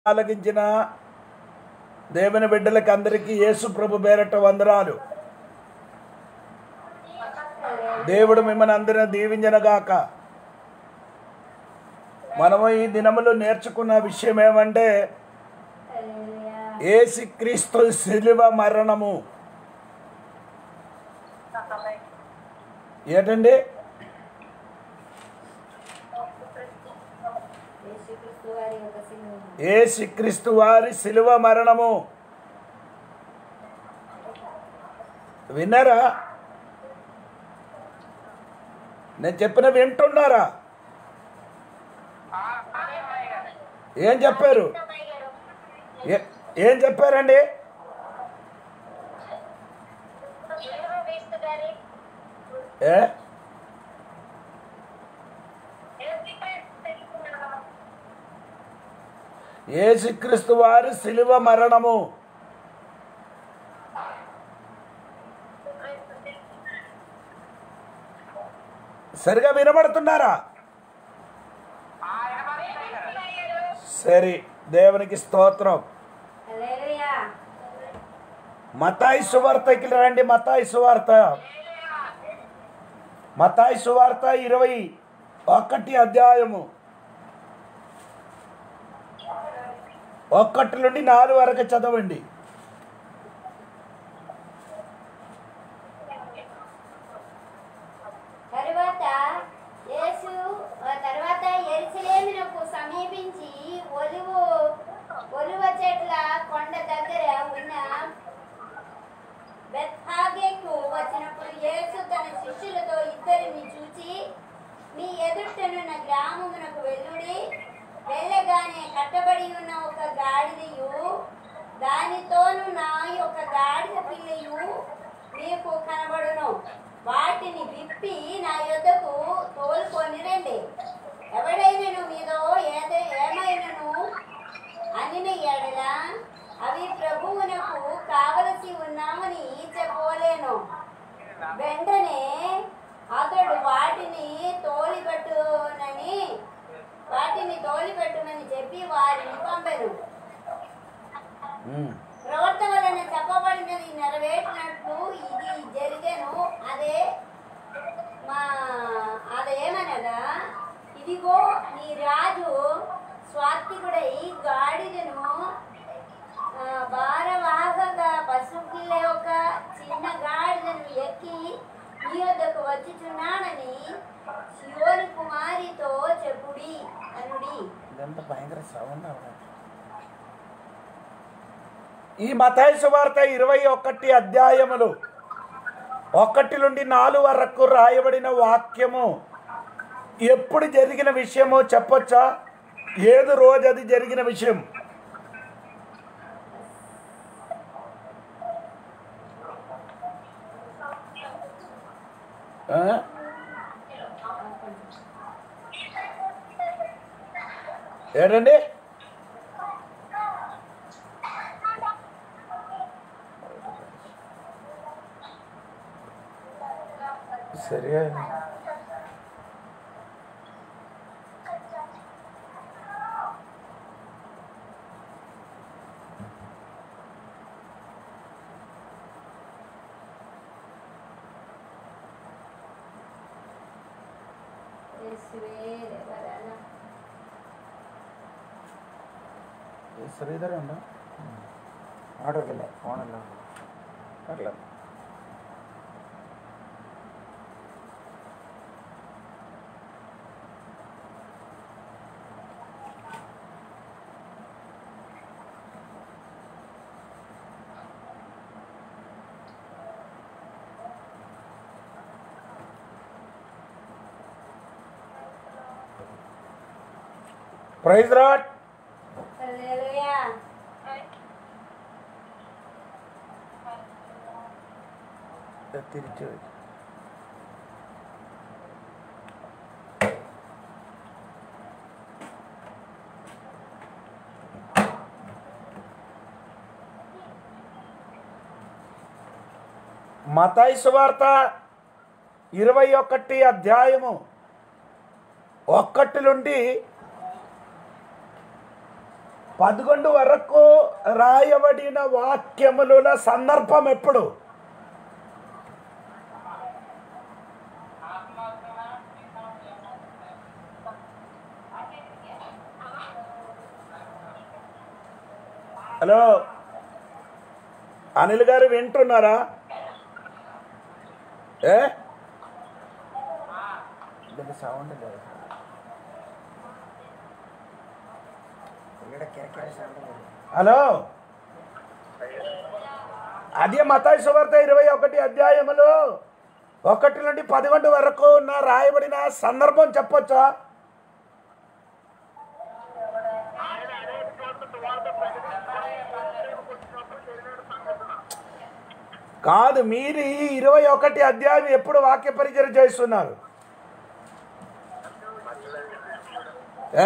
ఆలకించిన దేవుని బిడ్డలకి అందరికీ యేసు ప్రభు పేరట వందనాలు దేవుడు మిమ్మల్ని అందరిని దీవించనగాక మనము ఈ దినములు నేర్చుకున్న విషయం ఏమంటే ఏసి క్రీస్తు శిలువ మరణము ఏంటండి యేసుక్రీస్తు వారి యొక్క సిలువ ఏసి క్రీస్తు వారి శిలువ మరణము విన్నారా నేను చెప్పిన వింటున్నారా ఏం చెప్పారు ఏ- ఏం చెప్పారండి ఏ ఏసుక్రీస్తు వారి శిలువ మరణము సరిగా వినబడుతున్నారా సరే దేవునికి స్తోత్రం హల్లెలూయా మతాయి సువార్తకి రండి మతాయి సువార్త మతాయి సువార్త ఇరవై ఒకటి అధ్యాయము ఒక్కటి నుండి నాలుగు వరకు చదవండి తరువాత యేసు ఆ తరువాత ఎరుసలేమునకు సమీపించి ఒలువు ఒలువ చెట్ల కొండ దగ్గర ఉన్న బెత్హాగేకు వచ్చినప్పుడు యేసు తన శిష్యులతో ఇద్దరిని చూచి మీ ఎదుటనున్న గ్రామమునకు వెళ్ళుడి వెళ్ళగానే కట్టబడి ఉన్న ఒక గాడిదయు దానితోను నా యొక్క గాడిద పిల్లయు మీకు కనబడును వాటిని విప్పి నా యొద్దకు తోలుకొని రండి ఎవడైనను మీదో ఏదే ఏమైనను అనిన ఎడల అవి ప్రభువునకు కావలసి ఉన్నామని చెప్పలేను వెంటనే అతడు వాటిని తోలిపెట్టునని వాటిని తోలిపెట్టుమని చెప్పి వారిని పంపెను ఉమ్. ప్రవర్తన వలన చెప్పబడినది నెరవేర్చినట్లు ఇది జరిగేను అదే మా అదేమనగా ఇదిగో నీ రాజు స్వాత్వికుడై గాడిదను ఆ, భారవాహక పశువుల యొక్క చిన్న గాడిదను ఎక్కి నీ వద్దకు వచ్చుచున్నానని శివోని కుమారితో చెప్పుడి అనుడి ఇదంతా భయంకర సౌండ్ ఈ మతాయి సువార్త ఇరవై ఒకటి అధ్యాయములు ఒకటి నుండి నాలుగు వరకు రాయబడిన వాక్యము ఎప్పుడు జరిగిన విషయమో చెప్పొచ్చా ఏది రోజు అది జరిగిన విషయం ఆ? ఏంటండి సరే యేసువే దేవరానా. ಶ್ರೀಧರ್ ಉಂಟು ಆಡೋದಿಲ್ಲ ಫೋನೆಲ್ಲ ಬರಲ್ಲ ప్రైజ్ రాట్ హల్లెలూయా. തിരിച്ചു మతాయి సువార్త ఇరవై ఒకటి అధ్యాయము ఒక్కటి నుండి పదకొండు వరకు రాయబడిన వాక్యముల సందర్భం ఎప్పుడు హలో అనిల్ గారు వింటున్నారా ఏ సౌండ్ లేదు ఇక్కడ కిరకిర సౌండ్ లేదు హలో అదే మతాయి సువార్త ఇరవై ఒకటి అధ్యాయములు ఒకటి నుండి పదకొండు వరకు ఉన్న రాయబడిన సందర్భం చెప్పొచ్చా కాదు మీరు ఈ ఇరవై ఒకటి అధ్యాయం ఎప్పుడు వాక్య పరిచయం చేస్తున్నారు ఏ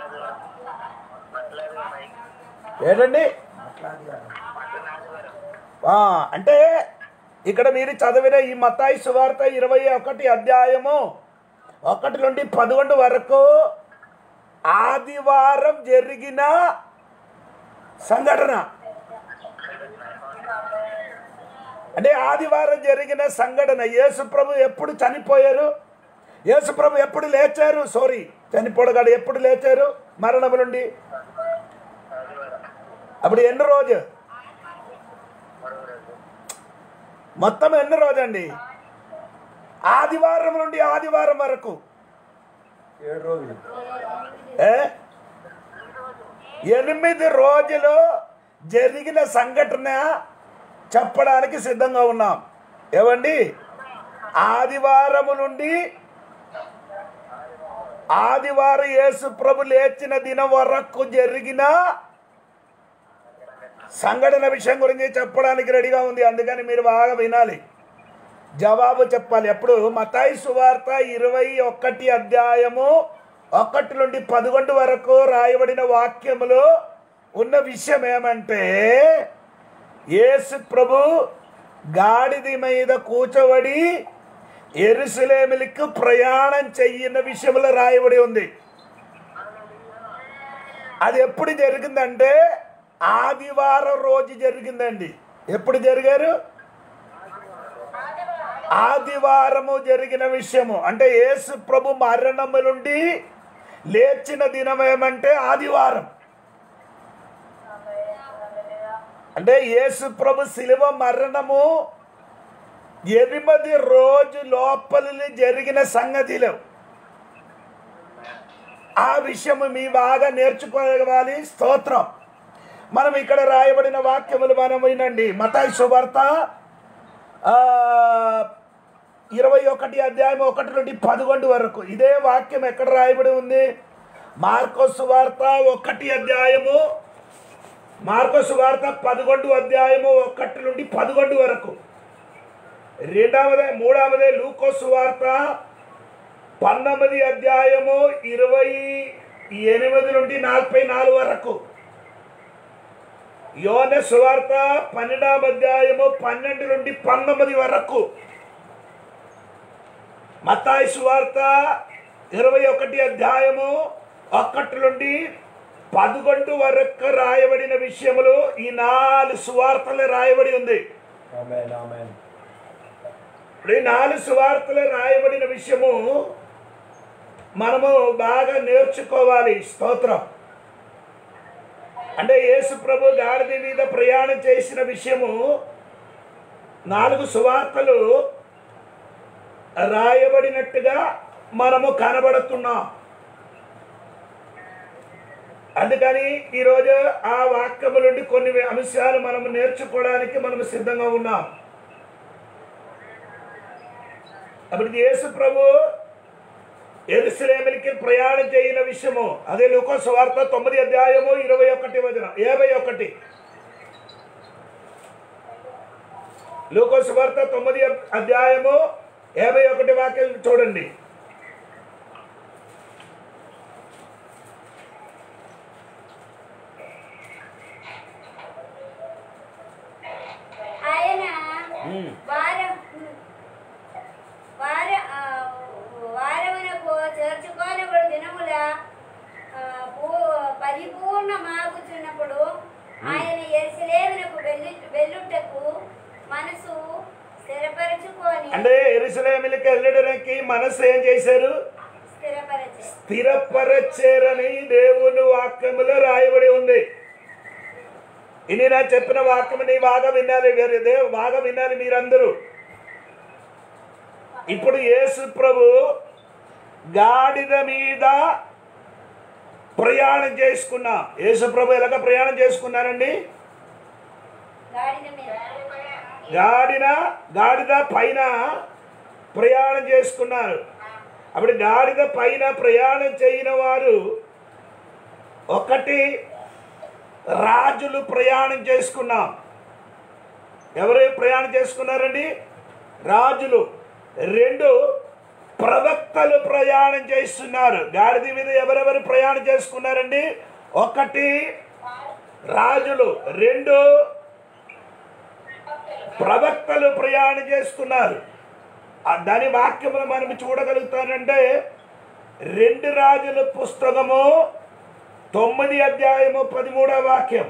ఏంటండి మాట్లాడి ఆ, అంటే ఇక్కడ మీరు చదివిన ఈ మతాయి సువార్త ఇరవై ఒకటి అధ్యాయము ఒకటి నుండి పదకొండు వరకు ఆదివారం జరిగిన సంఘటన అంటే ఆదివారం జరిగిన సంఘటన యేసుప్రభు ఎప్పుడు చనిపోయారు యేసుప్రభు ఎప్పుడు లేచారు సారీ చనిపోడగాడు ఎప్పుడు లేచారు మరణము నుండి అప్పుడు ఎన్ని రోజు మొత్తం ఎన్ని రోజండి ఆదివారం నుండి ఆదివారం వరకు ఏడు రోజులు ఏ? ఎనిమిది రోజులు జరిగిన సంఘటన చెప్పడానికి సిద్ధంగా ఉన్నాం ఏమండి ఆదివారము నుండి ఆదివారం యేసు ప్రభు లేచిన దినం వరకు జరిగిన సంఘటన విషయం గురించి చెప్పడానికి రెడీగా ఉంది అందుకని మీరు బాగా వినాలి జవాబు చెప్పాలి ఎప్పుడు మతాయి సువార్త ఇరవై ఒకటి అధ్యాయము ఒకటి నుండి పదకొండు వరకు రాయబడిన వాక్యములో ఉన్న విషయం ఏమంటే యేసు ప్రభు గాడిద మీద కూర్చోబడి ఎరుసలేమిలకు ప్రయాణం చెయ్యిన విషయంలో రాయబడి ఉంది అది ఎప్పుడు జరిగిందంటే ఆదివారం రోజు జరిగిందండి ఎప్పుడు జరిగారు ఆదివారము జరిగిన విషయము అంటే యేసు ప్రభు మరణము నుండి లేచిన దినం ఏమంటే ఆదివారం అంటే యేసు ప్రభు శిలువ మరణము ఎనిమిది రోజు లోపలి జరిగిన సంగతిలో ఆ విషయము మీ బాగా నేర్చుకోవాలి స్తోత్రం మనం ఇక్కడ రాయబడిన వాక్యములు మనం వినండి మతాయి సువార్త ఆ, ఇరవై ఒకటి అధ్యాయం ఒకటి నుండి పదకొండు వరకు ఇదే వాక్యం ఎక్కడ రాయబడి ఉంది మార్కో సువార్త ఒకటి అధ్యాయము మార్కో సువార్త పదకొండు అధ్యాయము ఒకటి నుండి పదకొండు వరకు రెండవదే మూడవదే లూకో సువార్త పంతొమ్మిది అధ్యాయము ఇరవై ఎనిమిది నుండి నలభై నాలుగు వరకు యోన సువార్త పన్నెండవ అధ్యాయము పన్నెండు నుండి పంతొమ్మిది వరకు మతాయి సువార్త ఇరవై ఒకటి అధ్యాయము ఒకటి నుండి పదకొండు వరకు రాయబడిన విషయములు ఈ నాలుగు సువార్తలు రాయబడి ఉంది ఆమెన్ ఆమెన్ ఇప్పుడు ఈ నాలుగు సువార్తలు రాయబడిన విషయము మనము బాగా నేర్చుకోవాలి స్తోత్రం అంటే యేసు ప్రభు గాడిద మీద ప్రయాణం చేసిన విషయము నాలుగు సువార్తలు రాయబడినట్టుగా మనము కనబడుతున్నాం అందుకని ఈరోజు ఆ వాక్యము నుండి కొన్ని అంశాలు మనము నేర్చుకోవడానికి మనము సిద్ధంగా ఉన్నాం అప్పుడు యేసు ప్రభు ఎరుసలేమికి ప్రయాణం చేయన విషయము అదే లూకో సువార్త తొమ్మిది అధ్యాయము ఇరవై ఒకటి వచన యాభై ఒకటి లూకో సువార్త తొమ్మిది అధ్యాయము యాభై ఒకటి వాక్యం చూడండి ఆయన ఉమ్. వారం వార ఆ, వారమునకు చేర్చుకోనబడు దినముల ఆ, పూ- పరిపూర్ణ మాగుచున్న మనసు స్థిరపరచుకొని అంటే ఎరుసలేమిలికి వెళ్ళడానికి మనసు ఏం చేశారు స్థిరపరచు స్థిరపరచారని దేవుని వాక్యములో రాయబడి ఉంది ఇది నా చెప్పిన వాక్యముని బాగా వినాలి వేరే దేవు బాగా వినాలి మీరందరూ ఇప్పుడు యేసు ప్రభు గాడిద మీద ప్రయాణం చేసుకున్నాం యేసు ప్రభు ఎలాగ ప్రయాణం చేసుకున్నారండి గాడిద మీద గాడిన గాడిద పైన ప్రయాణం చేసుకున్నారు అప్పుడు గాడిద పైన ప్రయాణం చేయని వారు ఒకటి రాజులు ప్రయాణం చేసుకున్నాం ఎవరు ప్రయాణం చేసుకున్నారండి రాజులు రెండు ప్రవక్తలు ప్రయాణం చేస్తున్నారు గాడిద మీద ఎవరెవరు ప్రయాణం చేసుకున్నారండి ఒకటి రాజులు రెండు ప్రవక్తలు ప్రయాణం చేసుకున్నారు ఆ దాని వాక్యములు మనం చూడగలుగుతానంటే రెండు రాజుల పుస్తకము తొమ్మిది అధ్యాయము పదిమూడవ వాక్యం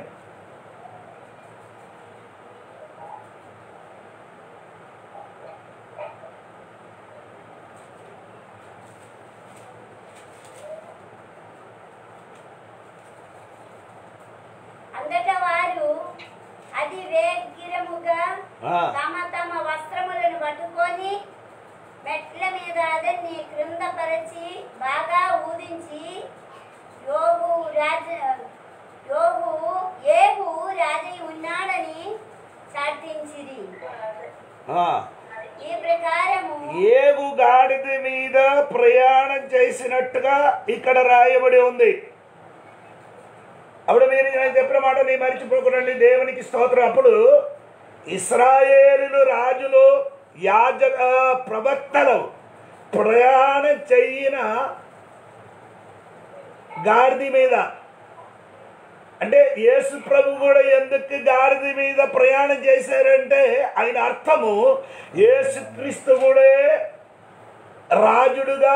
అంతటా వారు అతి వేగిరముగా ఆ. తమ తమ వస్త్రములను పట్టుకొని మెట్ల మీద అతన్ని క్రింద పరిచి బాగా ఊదించి యోగు రాజ యోగు ఏగు రాజై ఉన్నాడని చాటించిరి ఆ, ఈ ప్రకారము ఏగు గాడిద మీద ప్రయాణం చేసినట్టుగా ఇక్కడ రాయబడి ఉంది అప్పుడు మీరు నేను చెప్పిన మాట నీ మరిచిపోకుండా దేవునికి స్తోత్రం అప్పుడు ఇస్రాయేలులు రాజులు యాజ ఆ, ప్రవక్తలు ప్రయాణం చెయ్యిన గాడిద మీద అంటే యేసు ప్రభు కూడా ఎందుకు గాడిద మీద ప్రయాణం చేశారంటే ఆయన అర్థము యేసుక్రీస్తు కూడా రాజుడుగా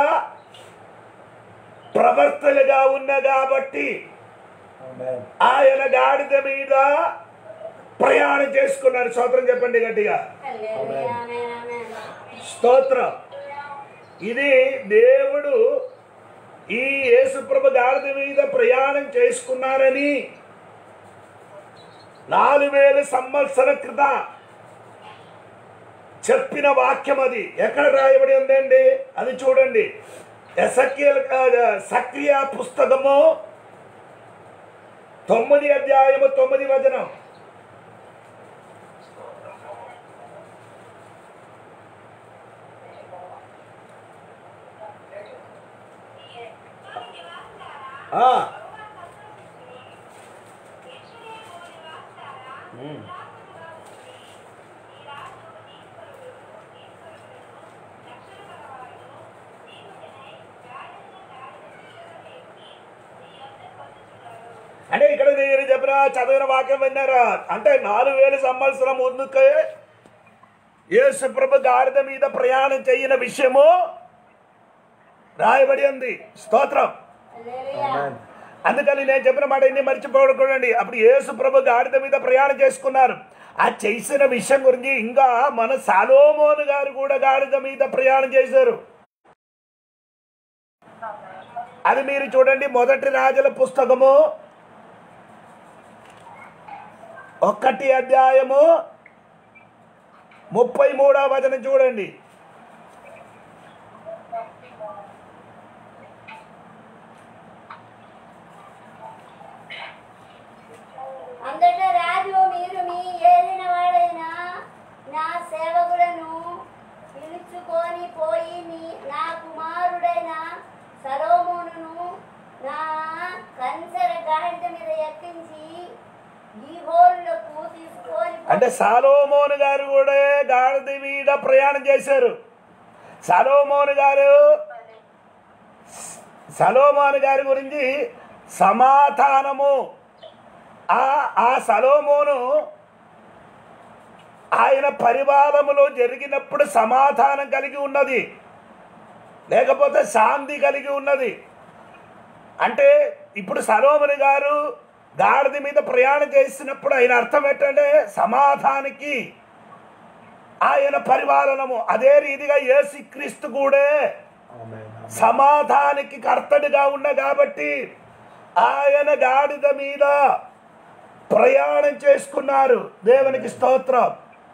ప్రవర్తలుగా ఉన్న కాబట్టి Amen. ఆయన గాడిద మీద ప్రయాణం చేసుకున్నారు స్తోత్రం చెప్పండి గట్టిగా హల్లెలూయా, ఆమేన్, ఆమేన్. స్తోత్రం ఇది దేవుడు ఈ యేసుప్రభు గాడిద మీద ప్రయాణం చేసుకున్నారని నాలుగు వేల సంవత్సర క్రితం చెప్పిన వాక్యం అది ఎక్కడ రాయబడి ఉందండి అది చూడండి ఎసక్రియల్ సక్రియ పుస్తకము తొమ్మిది అధ్యాయము తొమ్మిది వచనం ఆ. ఉమ్. అంటే ఇక్కడ నేను చెప్పిన చదివిన వాక్యం విన్నారా అంటే నాలుగు వేల సంవత్సరం ముందుకే యేసుప్రభు గాడిద మీద ప్రయాణం చేయన విషయము రాయబడి ఉంది స్తోత్రం హల్లెలూయా. Amen. అందుకని నేను చెప్పిన మాట ఇన్ని మర్చిపోకూడదండి అప్పుడు యేసు ప్రభు గాడిద మీద ప్రయాణం చేసుకున్నారు ఆ చేసిన విషయం గురించి ఇంకా మన సాలోమోను గారు కూడా గాడిద మీద ప్రయాణం చేశారు అది మీరు చూడండి మొదటి రాజుల పుస్తకము ఒక్కటి అధ్యాయము ముప్పై మూడవ వచనం చూడండి అంతటా రాజు మీరు మీ ఏలిన వాడైన నా సేవకులను పిలుచుకొని పోయి నీ నా కుమారుడైన సలోమోనును నా కంచర గాడిద మీద ఎక్కించి ఈ హోళ్ళకు తీసుకొని పో- అంటే సాలోమోను గారు కూడా గాడిద మీద ప్రయాణం చేశారు సలోమోను గారు సలోమోను గారి గురించి సమాధానము ఆ ఆ సలోమోను ఆయన పరివారములో జరిగినప్పుడు సమాధానం కలిగి ఉన్నది లేకపోతే శాంతి కలిగి ఉన్నది అంటే ఇప్పుడు సలోమని గారు గాడిద మీద ప్రయాణం చేసినప్పుడు ఆయన అర్థం ఏంటంటే సమాధానికి ఆయన పరిపాలనము అదే రీతిగా యేసుక్రీస్తు కూడా ఆమేన్ సమాధానికి కర్తడిగా ఉన్న కాబట్టి ఆయన గాడిద మీద ప్రయాణం చేసుకున్నారు దేవునికి స్తోత్రం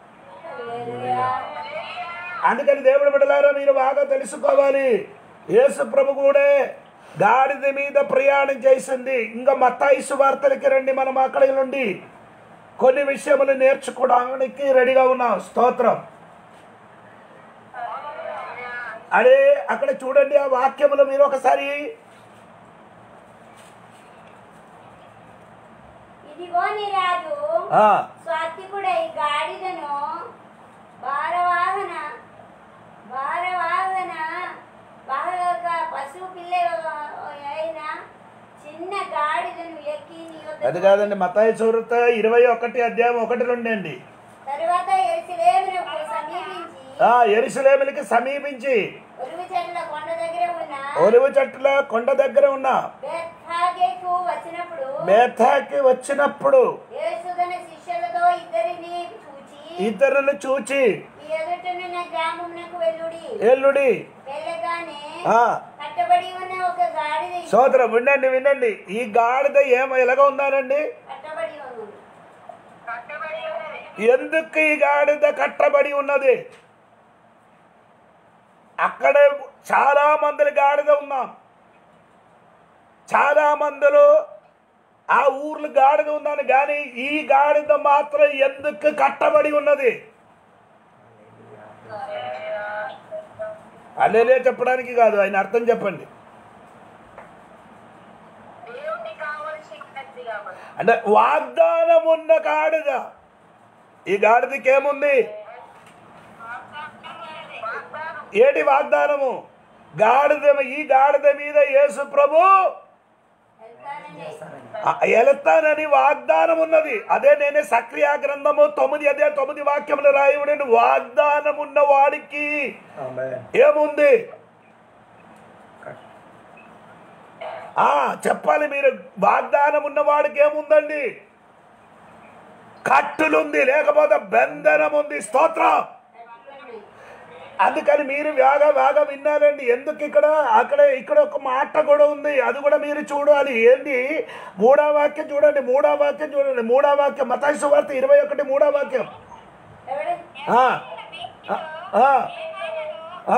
అందుకని దేవుడు బిడ్డలారా మీరు బాగా తెలుసుకోవాలి యేసు ప్రభు కూడా గాడిద మీద ప్రయాణం చేసింది ఇంకా మత్తాయిసు వార్తలకి రండి మనం అక్కడ నుండి కొన్ని విషయములు నేర్చుకోవడానికి రెడీగా ఉన్నాం స్తోత్రం అదే అక్కడ చూడండి ఆ వాక్యములు మీరు ఒకసారి ఇదిగో నీ రాజు ఆ, స్వాత్వికుడై గాడిదను భారవాహన భారవాహన బాగా పశువు పిల్ల అయిన చిన్న గాడిదను ఎక్కి నీ యొద్దకు అది కాదండి మతాయి చూరత ఇరవై ఒకటి అధ్యాయం ఒకటి రెండు అండి తరువాత ఎరుసలేమునకు సమీపించి ఆ ఎరుసలేములకి సమీపించి ఒరుగు చెట్ల కొండ దగ్గర ఉన్న ఒలివ చెట్ల కొండ దగ్గర ఉన్న బెత్ఫాగేకు వచ్చినప్పుడు మేథాకి వచ్చినప్పుడు యేసు తన శిష్యులతో ఇద్దరిని చూచి ఇతరులు చూచి ఈ ఎదుటనున్న గ్రామమునకు వెల్లుడి ఎల్లుడి వెళ్ళగానే ఆ కట్టబడి ఉన్న ఒక గాడిద సోదరం వినండి వినండి ఈ గాడిద ఏమో ఎలాగ ఉందానండి కట్టబడి ఉన్నది ఎందుకు ఈ గాడిద కట్టబడి ఉన్నది అక్కడ చాలా మంది గాడిద ఉన్నాం చాలా మందులు ఆ ఊర్లు గాడిద ఉందని కానీ ఈ గాడిద మాత్రం ఎందుకు కట్టబడి ఉన్నది అల్లేలే చెప్పడానికి కాదు ఆయన అర్థం చెప్పండి దేవునికి కావలసినది కాబట్టి అంటే వాగ్దానం ఉన్న గాడిద ఈ గాడిదకి ఏముంది వాగ్దానం ఏటి వాగ్దానము గాడిద ఈ గాడిద మీద యేసు ప్రభు వెళ్తానండి ఆ, ఎలుతానని వాగ్దానం ఉన్నది అదే నేనే సక్రియ గ్రంథము తొమ్మిది అదే తొమ్మిది వాక్యములు రాయబడి వాగ్దానం ఉన్న వాడికి ఆమేన్ ఏముంది ఆ చెప్పాలి మీరు వాగ్దానం ఉన్న వాడికి ఏముందండి కట్టులుంది లేకపోతే బంధనం ఉంది స్తోత్రం అట్లున్నాయి. అందుకని మీరు బాగా బాగా విన్నారండి ఎందుకు ఇక్కడ అక్కడ ఇక్కడ ఒక మాట కూడా ఉంది అది కూడా మీరు చూడాలి ఏంటి మూడో వాక్యం చూడండి మూడో వాక్యం చూడండి మూడో వాక్యం మతాయి వార్త ఇరవై ఒకటి మూడో వాక్యం ఎవడు ఆ, ఆ, ఆ, ఆ.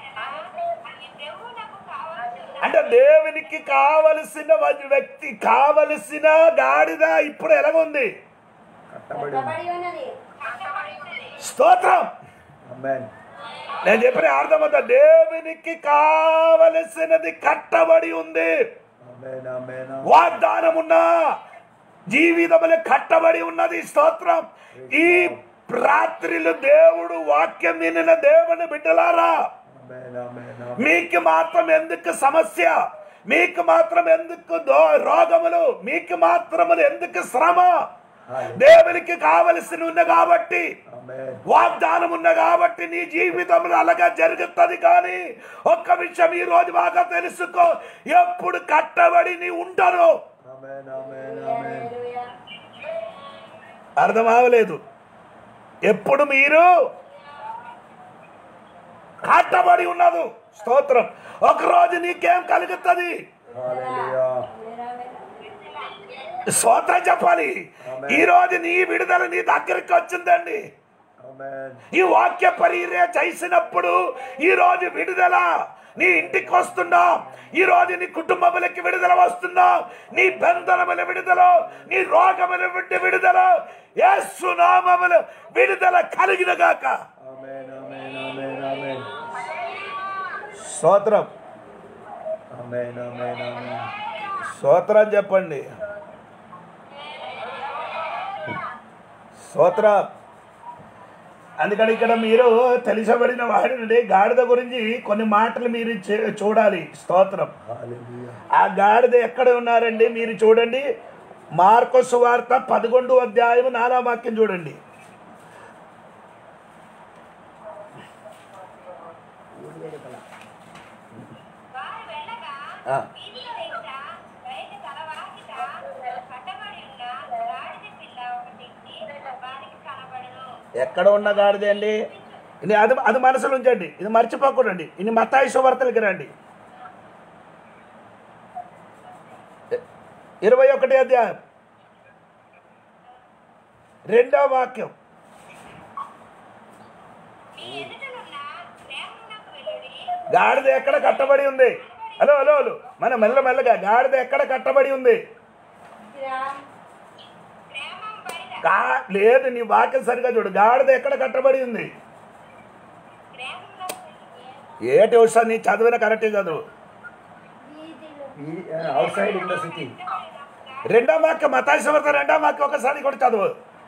అంటే దేవునికి కావలసిన వ్యక్తి కావలసిన గాడిద ఇప్పుడు ఎలాగుంది కట్టబడి ఉంది. కట్టబడి ఉన్నది స్తోత్రం ఆమేన్ నేను చెప్పిన అర్థమవుతా దేవునికి కావలసినది కట్టబడి ఉంది ఆమేన్ ఆమేన్ వాగ్దానం ఉన్న జీవితములు కట్టబడి ఉన్నది స్తోత్రం ఈ రాత్రిలు దేవుడు వాక్యం వినిన దేవుని బిడ్డలారా ఆమేన్ ఆమేన్ ఆమేన్ మీకు మాత్రం ఎందుకు సమస్య మీకు మాత్రం ఎందుకు దో- రోగములు మీకు మాత్రములు ఎందుకు శ్రమ దేవునికి కావలసిన ఉన్న కాబట్టి ఆమేన్ వాగ్దానం ఉన్న కాబట్టి నీ జీవితంలో అలాగా జరుగుతుంది కానీ ఒక్క విషయం ఈ రోజు బాగా తెలుసుకో ఎప్పుడు కట్టబడి నీ ఉండను ఆమేన్ ఆమేన్ ఆమేన్ హల్లెలూయా. అర్థం అవలేదు ఎప్పుడు మీరు కట్టబడి ఉన్నదు స్తోత్రం ఒకరోజు నీకేం కలుగుతుంది హల్లెలూయా స్తోత్రం చెప్పాలి ఈ రోజు నీ విడుదల నీ దగ్గరికి వచ్చిందండి ఆమేన్ ఈ వాక్య పరిచర్య చేసినప్పుడు ఈ రోజు విడుదల నీ ఇంటికి వస్తున్నాం ఈ రోజు నీ కుటుంబములకి విడుదల వస్తున్నాం నీ బంధనముల విడుదల నీ రోగముల విడి విడుదల యేసునామముల విడుదల కలిగిన గాక ఆమేన్ ఆమేన్ ఆమేన్ ఆమేన్ స్తోత్రం ఆమేన్ ఆమేన్ ఆమేన్ స్తోత్రం చెప్పండి స్తోత్రం అందుకని ఇక్కడ మీరు తెలిసబడిన వాడిని గాడిద గురించి కొన్ని మాటలు మీరు చే- చూడాలి స్తోత్రం హల్లెలూయా ఆ గాడిద ఎక్కడ ఉన్నారండి మీరు చూడండి మార్కు సువార్త పదకొండు అధ్యాయం నాలుగో వాక్యం చూడండి వారు వెళ్ళగా ఆ. వీధిలో ఎదుట బయట తలవాకిట కట్టబడి ఉన్న గాడిద పిల్ల ఒకటి వారికి కనబడును ఎక్కడ ఉన్న గాడిద అండి చూచి ఇది అది అది మనసులో ఉంచండి ఇది మర్చిపోకూడండి ఇది మతాయి సువార్తలకి రండి ఇరవై ఒకటి అధ్యాయం రెండవ వాక్యం మీ ఎదుటనున్న ప్రేమకు వెళ్ళుడి గాడిద ఎక్కడ కట్టబడి ఉంది హలో హలో హలో మన మెల్లమెల్లగా గాడిద ఎక్కడ కట్టబడి ఉంది గ్రామ్ ప్రేమం బయట గా లేదు నీ వాక్యం సరిగా చూడు గాడిద ఎక్కడ కట్టబడి ఉంది ప్రేమకు ఏటి వస్తా నీ చదివిన కరెక్టే చదువు వీధిలో outside in the city రెండో వాక్యం మతాశివర్త రెండో వాక్యం ఒకసారి కూడా చదువు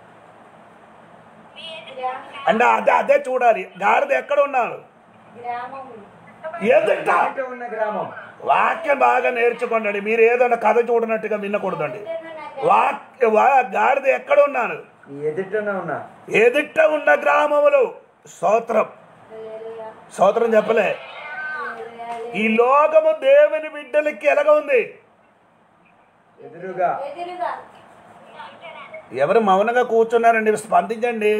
మీ ఎదుట గ్రామ్ అంటే అదే అదే చూడాలి గాడిద ఎక్కడ ఉన్నారు గ్రామము ఎదుట బయట ఉన్న గ్రామం వాక్యం బాగా నేర్చుకోండి మీరు ఏదైనా కథ చూడనట్టుగా వినకూడదండి ఇతను నా వాక్య వా గాడిద ఎక్కడ ఉన్నాను నీ ఎదుటనే ఉన్నా ఎదుట ఉన్న గ్రామములు స్తోత్రం హల్లెలూయా స్తోత్రం చెప్పలే హల్లెలూయా ఈ లోకము దేవుని బిడ్డలకి ఎలాగ ఉంది ఎదురుగా ఎదురుగా ఎవరు మౌనంగా కూర్చున్నారండి స్పందించండి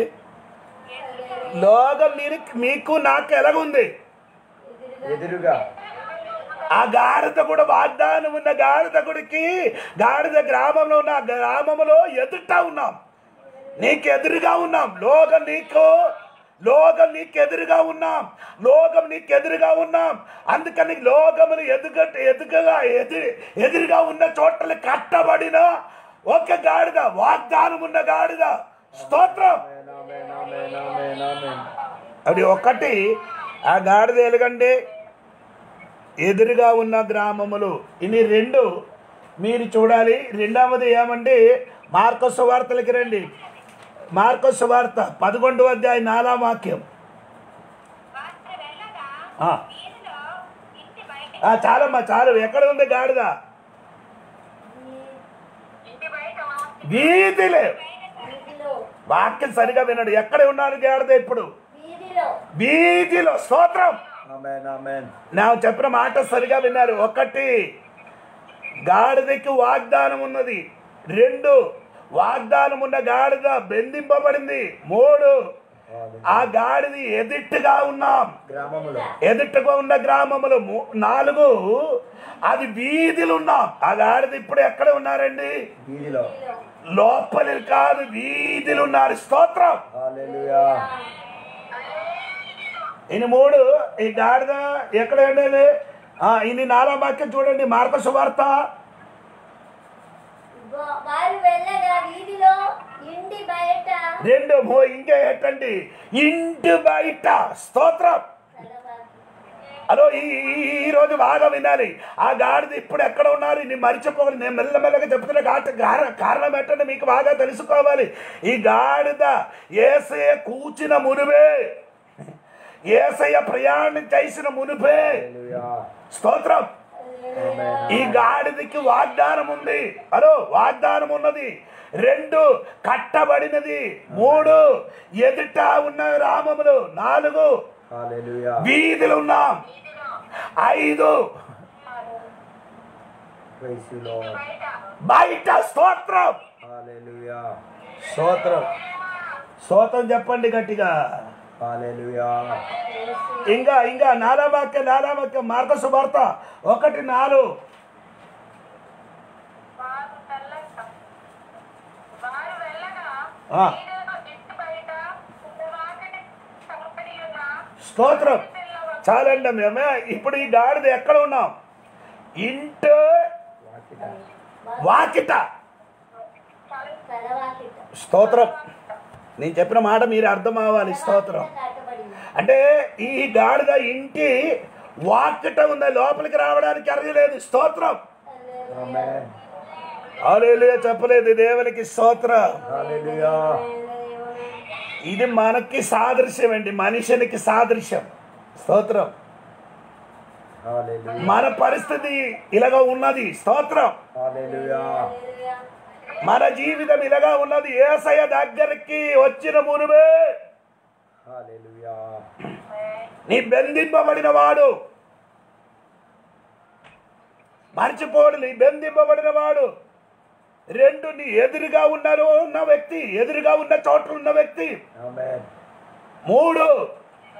లోకం మీరు మీకు నాకు ఎలాగుంది ఎదురుగా ఆ గాడిద కూడా వాగ్దానం ఉన్న గాడిద గుడికి గాడిద గ్రామంలో ఉన్న ఆ గ్రామంలో ఎదుట ఉన్నాం నీకు ఎదురుగా ఉన్నాం లోకం నీకు లోకం నీకు ఎదురుగా ఉన్నాం లోకం నీకు ఎదురుగా ఉన్నాం అందుకని లోకములు ఎదుగ ఎదుగగా ఎదు ఎదురుగా ఉన్న చోట్ల కట్టబడిన ఒక గాడిద వాగ్దానం ఉన్న గాడిద స్తోత్రం ఆమేన్, ఆమేన్, ఆమేన్, ఆమేన్. అది ఒకటి ఆ గాడిద ఎలుగండి ఎదురుగా ఉన్న గ్రామములు ఇని రెండు మీరు చూడాలి రెండవది ఏమంటే మార్కస్ వార్తలకి రండి మార్కస్ వార్త పదకొండు అధ్యాయ నాలా వాక్యం వారు వెళ్ళగా ఆ. వీధిలో ఇంటి బయట ఆ, చాలమ్మా చాలు ఎక్కడ ఉంది గాడిద ఇంటి బయట వాకి వీధిలే వీధిలో వాక్యం సరిగా వినడు ఎక్కడ ఉన్నారు గాడిద ఇప్పుడు వీధిలో వీధిలో స్తోత్రం ఆమేన్ ఆమేన్ నేను చెప్పిన మాట సరిగా విన్నారు ఒకటి గాడిదకి వాగ్దానం ఉన్నది రెండు వాగ్దానం ఉన్న గాడిద బెందింపబడింది మూడు ఆ గాడిది ఎదిట్టుగా ఉన్నాం గ్రామములో ఎదుటగా ఉన్న గ్రామములు ము- నాలుగు అది వీధులు ఉన్నాం ఆ గాడిద ఇప్పుడు ఎక్కడ ఉన్నారండి వీధిలో లోపలి కాదు వీధులు ఉన్నారు స్తోత్రం హల్లెలూయా ఇని మూడు ఈ గాడిద ఎక్కడ ఉండేది ఆ, ఇని నాలుగు వాక్యం చూడండి మార్గ సువార్త వా- వారు వెళ్ళగా వీధిలో ఇంటి బయట రెండు మూ ఇంకా ఏంటండి ఇంటి బయట స్తోత్రం కలవాలి. హలో ఈ ఈ- ఈ రోజు బాగా వినాలి ఆ గాడిద ఇప్పుడు ఎక్కడ ఉన్నారు నేను మర్చిపోవాలి నేను మెల్లమెల్లగా చెప్తున్న ఘాట కార- కారణం ఏంటంటే మీకు బాగా తెలుసుకోవాలి ఈ గాడిద ఏసయ కూచిన మునువే ఏసయ్య ప్రయాణం చేసిన మునుపే హల్లెలూయా స్తోత్రం హల్లెలూయా. ఈ గాడిదకి వాగ్దానం ఉంది హలో వాగ్దానం ఉన్నది రెండు కట్టబడినది మూడు ఎదుట ఉన్న రామములు నాలుగు హల్లెలూయా వీధులు ఉన్నాం ఐదు ప్రైజ్ యు లార్డ్ బయట స్తోత్రం హల్లెలూయా స్తోత్రం స్తోత్రం చెప్పండి గట్టిగా హల్లెలూయా ఇంకా ఇంకా నాలావాక్య నాలావాక్య మార్గ సువార్త ఒకటి నాలుగు వారు వెళ్ళగా వారు వెళ్ళగా ఆ. వీధిలో ఇంటి బయట వాకిటి కనపడి ఉన్న స్తోత్రం చాలండి మేమే ఇప్పుడు ఈ గాడిద ఎక్కడ ఉన్నాం ఇంటి వాకిట వాకిట కలవాకిట. స్తోత్రం నేను చెప్పిన మాట మీరు అర్థం అవ్వాలి స్తోత్రం కట్టబడింది. అంటే ఈ గాడిద ఇంటి వాకిట ఉన్న లోపలికి రావడానికి అర్హలేదు స్తోత్రం హల్లెలూయా. ఆమేన్ హల్లెలూయా చెప్పలేదు దేవునికి స్తోత్రం హల్లెలూయా హల్లెలూయా. ఇది మనకి సాదృశ్యం అండి మనుషునికి సాదృశ్యం స్తోత్రం హల్లెలూయా మన పరిస్థితి ఇలాగ ఉన్నది స్తోత్రం హల్లెలూయా హల్లెలూయా. మన జీవితం ఇలాగా ఉన్నది ఏసయ్య దగ్గరికి వచ్చిన మునువే హల్లెలూయా నీ బెందింపబడిన వాడు మర్చిపోడు నీ బెందింపబడిన వాడు రెండు నీ ఎదురుగా ఉన్నారు ఉన్న వ్యక్తి ఎదురుగా ఉన్న చోట్ల ఉన్న వ్యక్తి ఆమేన్ మూడు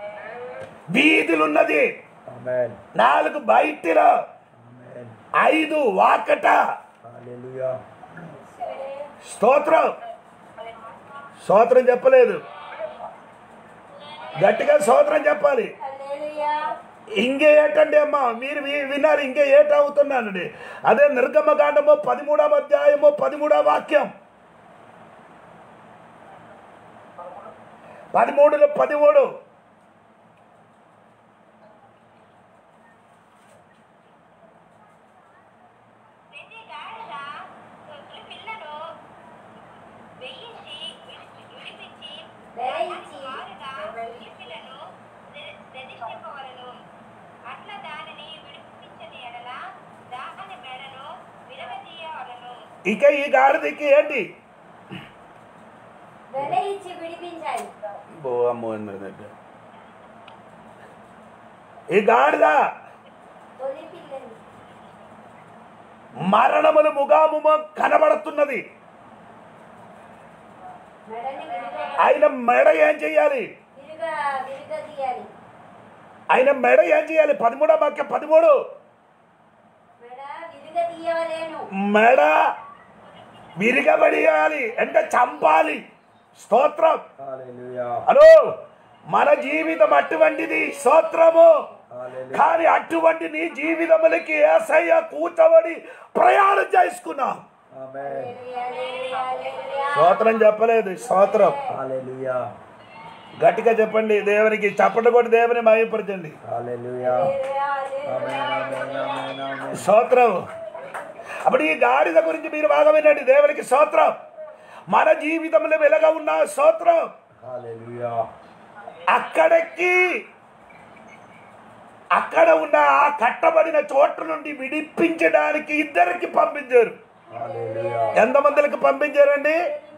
వీధులున్నది ఆమేన్ నాలుగు బయటిలో ఆమేన్ ఐదు వాకట హల్లెలూయా స్తోత్రం స్తోత్రం చెప్పలేదు గట్టిగా స్తోత్రం చెప్పాలి హల్లెలూయా ఇంకే ఏటండి అమ్మా మీరు వి- విన్నారు ఇంకే ఏట అవుతున్నానండి అదే నిర్గమకాండము పదిమూడవ అధ్యాయము పదిమూడవ వాక్యం పదిమూడులో పదిమూడు ప్రతి గాడిద తొలి పిల్లను వేయించి విడిచి- విడిపించి వేయించి వారుగా తొలి పిల్లను ధ- ధరిష్టింపవలెను. అట్లా దానిని విడిపించని ఎడల దాని మెడను విరగదీయవలెను. ఇక ఈ గాడిదకి ఏంటి వెల ఇచ్చి విడిపించాలి ఓ అమ్మో అన్నదండి. ఈ గాడిద తొలి పిల్లని మరణములు ముగాముమ కనబడుతున్నది మెడని విరుగా ఆయన మెడ ఏం చెయ్యాలి విరుగా విరుగా తీయాలి ఆయన మెడ ఏం చేయాలి పదమూడో వాక్యం పదమూడు మెడ విరుగా తీయవలేను మెడ విరిగబడియాలి అంటే చంపాలి స్తోత్రం హల్లెలూయా హలో మన జీవితం అటువంటిది స్తోత్రము హల్లెలూయా కానీ అటువంటి నీ జీవితములకి ఏసయ్య కూర్చబడి ప్రయాణం చేసుకున్నాం ఆమేన్ హల్లెలూయా, హల్లెలూయా, హల్లెలూయా. స్తోత్రం చెప్పలేదు స్తోత్రం హల్లెలూయా గట్టిగా చెప్పండి దేవునికి చప్పట కొట్టి దేవుని మయపరచండి హల్లెలూయా హల్లెలూయా, ఆమేన్ హల్లెలూయా. ఆమేన్ ఆమేన్ ఆమేన్ స్తోత్రం అప్పుడు ఈ గాడిద గురించి మీరు బాగా వినండి దేవునికి స్తోత్రం మన జీవితంలో వెలగా ఉన్న స్తోత్రం హల్లెలూయా అక్కడికి అక్కడ ఉన్న ఆ కట్టబడిన చోట్ల నుండి విడిపించడానికి ఇద్దరికి పంపించారు హల్లెలూయా ఎంతమందికి పంపించారండి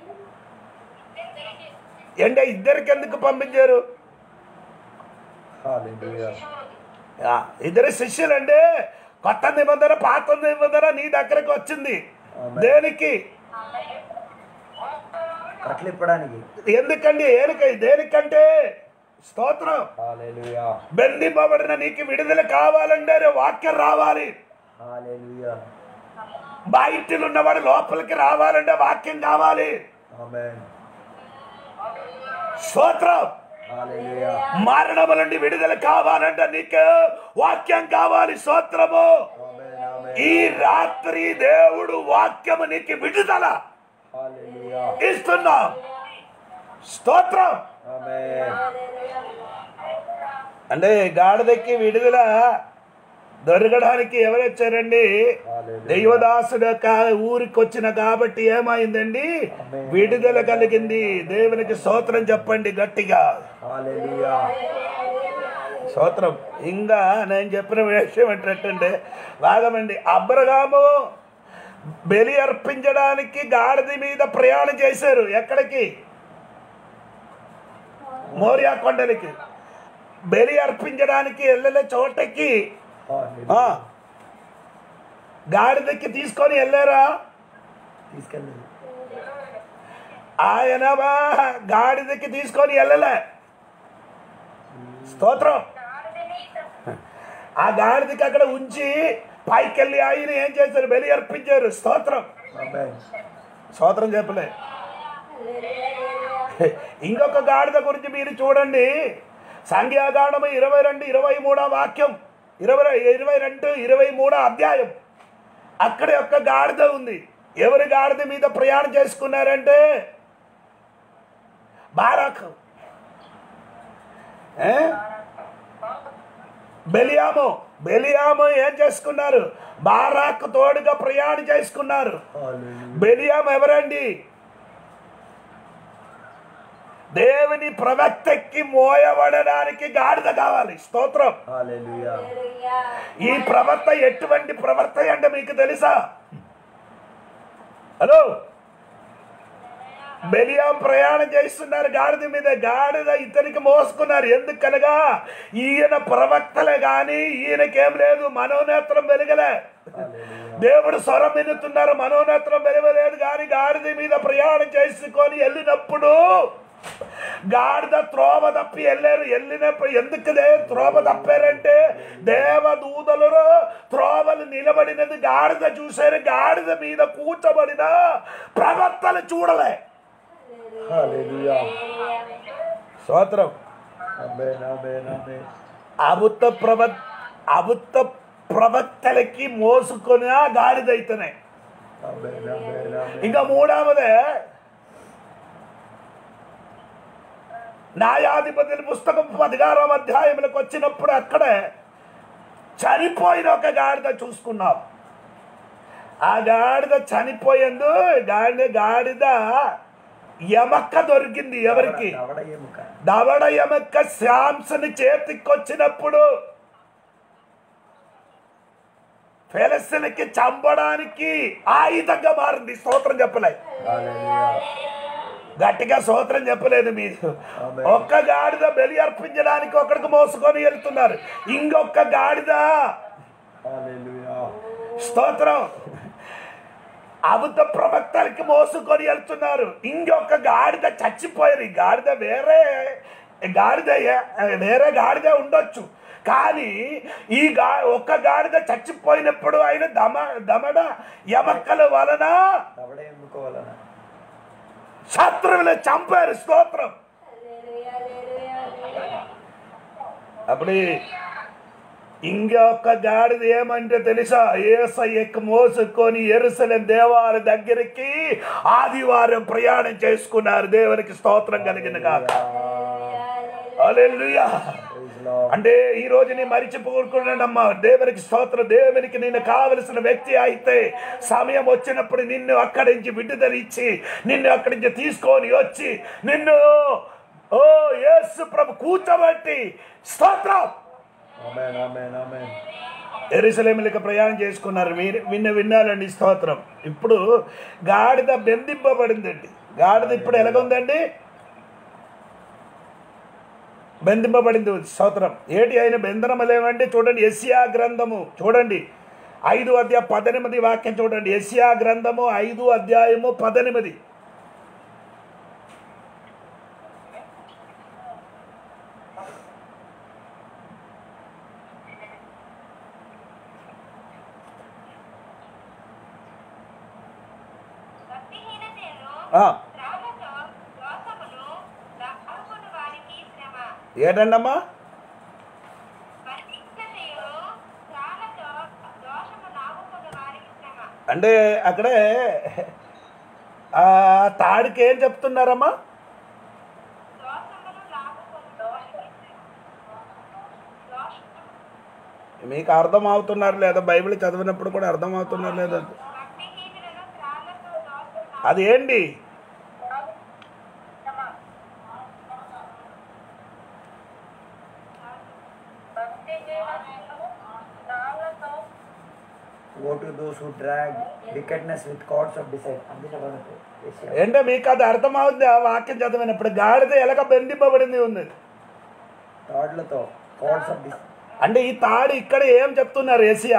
అంటే ఇద్దరికి ఎందుకు పంపించారు హల్లెలూయా ఆ, ఇద్దరు శిష్యులు అంటే కొత్త నిబంధన పాత నిబంధన నీ దగ్గరకు వచ్చింది ఆమేన్. దేనికి కట్లిప్పడానికి ఎందుకండి ఏనికై దేనికంటే స్తోత్రం హల్లెలూయా బెందింపబడిన నీకు విడుదల కావాలంటే రే వాక్యం రావాలి హల్లెలూయా బయటిలో ఉన్నవాడు లోపలికి రావాలంటే వాక్యం కావాలి ఆమేన్ స్తోత్రం హల్లెలూయా మరణము నుండి విడుదల కావాలంటే నీకు వాక్యం కావాలి స్తోత్రము ఆమేన్ ఆమేన్ ఈ రాత్రి దేవుడు వాక్యము నీకు విడుదల హల్లెలూయా ఇస్తున్నాం స్తోత్రం ఆమేన్ అంటే గాడిదకి విడుదల దొరకడానికి ఎవరు వచ్చారండి హల్లెలూయా దైవదాసుడు యొక్క ఊరికి వచ్చిన కాబట్టి ఏమైందండి విడుదల కలిగింది దేవునికి స్తోత్రం చెప్పండి గట్టిగా హల్లెలూయా స్తోత్రం ఇంకా నేను చెప్పిన విషయం ఏంటంటే భాగమండి అబ్రగాము బలి అర్పించడానికి గాడిద మీద ప్రయాణం చేశారు ఎక్కడికి మోరియా కొండలకి బలి అర్పించడానికి వెళ్ళలే చోటకి హల్లెలూయా ఆ, గాడిదకి తీసుకొని వెళ్ళారా తీసుకెళ్ళండి ఆయన బా- గాడిదకి తీసుకొని వెళ్ళలే స్తోత్రం ఆ గాడిదకి అక్కడ ఉంచి పైకెళ్ళి ఆయన ఏం చేశారు బలి అర్పించారు స్తోత్రం ఆమేన్ స్తోత్రం చెప్పలే ఇంకొక గాడిద గురించి మీరు చూడండి సంఖ్యాగాండము ఇరవై రెండు ఇరవై మూడో వాక్యం ఇరవై ఇరవై రెండు ఇరవై మూడో అధ్యాయం అక్కడ యొక్క గాడిద ఉంది ఎవరి గాడిద మీద ప్రయాణం చేసుకున్నారంటే బారాక్ ఏ? బెలియాము బెలియాము ఏం చేసుకున్నారు బారాక్ తోడుగా ప్రయాణం చేసుకున్నారు హల్లెలూయా బెలియాం ఎవరండి దేవుని ప్రవక్తకి మోయబడడానికి గాడిద కావాలి స్తోత్రం హల్లెలూయా హల్లెలూయా. ఈ ప్రవర్త ఎటువంటి ప్రవర్త అంటే మీకు తెలుసా హలో బెలియాం ప్రయాణం చేస్తున్నారు గాడిద మీద గాడిద ఇతనికి మోసుకున్నారు ఎందుకనగా ఈయన ప్రవక్తలే గాని ఈయనకేం లేదు మనోనేత్రం వెలుగలే హల్లెలూయా దేవుడు స్వరం వినుతున్నారు మనోనేత్రం వెలువలేదు కానీ గాడిద మీద ప్రయాణం చేసుకొని వెళ్ళినప్పుడు గాడిద త్రోవ తప్పి వెళ్ళారు వెళ్ళినప్పుడు ఎందుకుదే త్రోవ తప్పారంటే దేవదూతలు త్రోవలు నిలబడినది గాడిద చూశారు గాడిద మీద కూర్చబడిన ప్రవక్తలు చూడలే Hallelujah. స్తోత్రం Amen, amen, amen. అబుద్ధ ప్రవ అబుద్ధ ప్రవక్తలకి మోసుకొని ఆ గాడిద అయితేనే Amen, amen, amen. ఇంకా మూడవదే న్యాయాధిపతుల పుస్తకం పదిహారవ అధ్యాయములకు వచ్చినప్పుడు అక్కడే చనిపోయిన ఒక గాడిద చూసుకున్నాం ఆ గాడిద చనిపోయిందు గాడిద గాడిద ఎమక్క దొరికింది ఎవరికి దవడ ఎముక. దవడ ఎమక్క శాంసన్ చేతికొచ్చినప్పుడు ఫెలస్తిన్కి చంపడానికి ఆయుధంగా మారింది స్తోత్రం చెప్పలే Hallelujah. గట్టిగా స్తోత్రం చెప్పలేదు మీరు Amen. ఒక్క గాడిద బలి అర్పించడానికి ఒకడికి మోసుకొని వెళ్తున్నారు ఇంకొక గాడిద Hallelujah. స్తోత్రం అబద్ధ ప్రవక్తలకి మోసుకొని వెళ్తున్నారు ఇంకొక గాడిద చచ్చిపోయారు ఈ గాడిద వేరే గాడిద ఏ- వేరే గాడిద ఉండొచ్చు కానీ ఈ గా ఒక్క గాడిద చచ్చిపోయినప్పుడు ఆయన దమ దమడ యమక్కల వలన దవడ ఎముక వలన శత్రువులు చంపారు స్తోత్రం అప్పుడు ఇంకొక గాడిద ఏమంటే తెలుసా ఏసయ్యకు మోసుకొని ఎరుసలేం దేవాల దగ్గరికి ఆదివారం ప్రయాణం చేసుకున్నారు దేవునికి స్తోత్రం కలిగిన కాక హల్లెలూయా Praise Lord. అంటే ఈ రోజు నీ మరిచిపోకున్నాడమ్మా దేవునికి స్తోత్రం దేవునికి నేను కావలసిన వ్యక్తి అయితే సమయం వచ్చినప్పుడు నిన్ను అక్కడి నుంచి విడుదల ఇచ్చి నిన్ను అక్కడి నుంచి తీసుకొని వచ్చి నిన్ను ఓ యేసు ప్రభు కూర్చోబట్టి స్తోత్రం Amen, amen, amen. ఎరుసలేములకు ప్రయాణం చేసుకున్నారు మీరు విన్న విన్నారండి స్తోత్రం ఇప్పుడు గాడిద బెందింపబడిందండి గాడిద ఇప్పుడు ఎలాగుందండి బెందింపబడింది స్తోత్రం ఏటి అయిన బెందనములు ఏమంటే చూడండి ఎస్యా గ్రంథము చూడండి ఐదు అధ్యాయ పద్దెనిమిది వాక్యం చూడండి ఎస్యా గ్రంథము ఐదు అధ్యాయము పద్దెనిమిది భక్తిహీనతను ఆ, శ్రమతో దోషమును దాచుకుని వారికి శ్రమ ఏంటండమ్మా భక్తిహీనతయు శ్రమతో దోషము నాగుకుని వారికి శ్రమ అంటే అక్కడే ఆ తాడికి ఏం చెప్తున్నారమ్మా దోషమును నాగుకుని దోషం మీకు అర్థం అవుతున్నారు లేదా బైబిల్ చదివినప్పుడు కూడా అర్థం అవుతున్నారు లేదా భక్తిహీనులను శ్రమతో దోషము అది ఏంటి Woe to those who drag wickedness with cords of desire. అందుకే మనకు ఏషియా. ఏంటో మీకు అది అర్థం అవుతుంది ఆ వాక్యం చదివినప్పుడు గాడిద ఎలక బెందింపబడింది ఉంది తాడులతో కార్డ్స్ ఆఫ్ డిస్ అంటే ఈ తాడు ఇక్కడ ఏం చెప్తున్నారు ఏసియా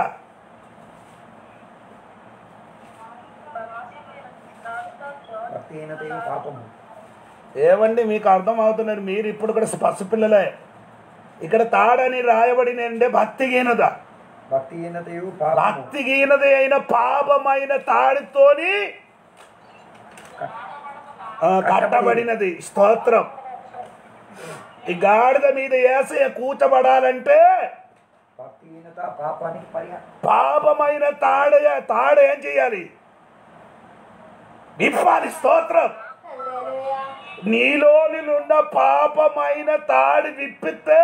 భక్తిహీనతయు పాపము ఏమండి మీకు అర్థం అవుతున్నారు మీరు ఇప్పుడు కూడా పసిపిల్లలే ఇక్కడ తాడని రాయబడిన అంటే భక్తిహీనత భక్తిహీనతయు పాపము భక్తిహీనత అయిన పాపమైన తాడితోని ఆ, కట్టబడినది స్తోత్రం ఈ గాడిద మీద ఏసయ్య కూర్చబడాలంటే భక్తిహీనత పాపానికి పరిహారం పాపమైన తాడ తాడ ఏం చేయాలి విప్పాలి స్తోత్రం నీలోని ఉన్న పాపమైన తాడి విప్పితే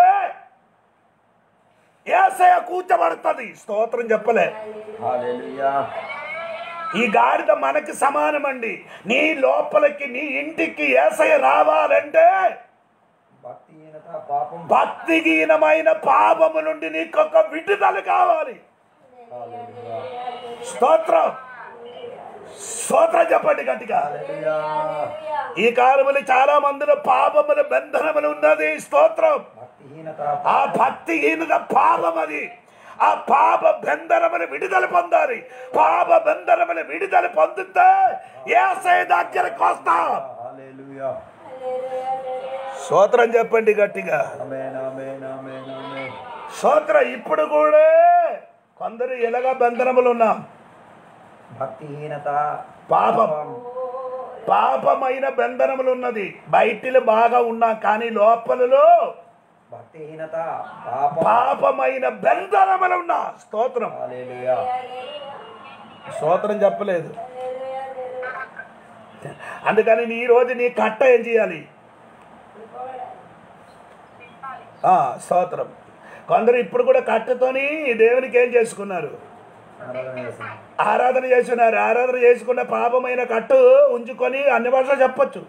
ఏసయ కూర్చబడుతుంది స్తోత్రం చెప్పలే హల్లెలూయా ఈ గాడిద మనకి సమానమండి నీ లోపలికి నీ ఇంటికి ఏసయ రావాలంటే భక్తిహీనత పాపం భక్తిహీనమైన పాపము నుండి నీకు ఒక విడుదల కావాలి హల్లెలూయా స్తోత్రం స్తోత్రం చెప్పండి గట్టిగా హల్లెలూయా ఈ కాలములు చాలా మందిలో పాపముల బంధనములు ఉన్నది స్తోత్రం భక్తిహీనత ఆ భక్తిహీనత పాపం అది ఆ పాప బంధనములు విడుదల పొందాలి పాప బంధనములు విడుదల పొందితే ఏసై దగ్గరకు వస్తాం హల్లెలూయా స్తోత్రం చెప్పండి గట్టిగా ఆమేన్ ఆమేన్ ఆమేన్ ఆమేన్ స్తోత్రం ఇప్పుడు కూడా కొందరు ఎలాగ బంధనములు ఉన్నాం భక్తిహీనత పాపం పాపమైన బంధనములు ఉన్నది బయటిలో బాగా ఉన్నాం కానీ లోపలలో భక్తిహీనత పాపం పాపమైన బంధనములు ఉన్నా స్తోత్రం హల్లెలూయా స్తోత్రం చెప్పలేదు అందుకని నీ రోజు నీ కట్ట ఏం చేయాలి ఆ, స్తోత్రం కొందరు ఇప్పుడు కూడా కట్టతోని దేవునికి ఏం చేసుకున్నారు ఆరాధన చేస్తున్నాం. ఆరాధన చేస్తున్నారు ఆరాధన చేసుకున్న పాపమైన కట్టు ఉంచుకొని అన్ని భాషలు చెప్పొచ్చు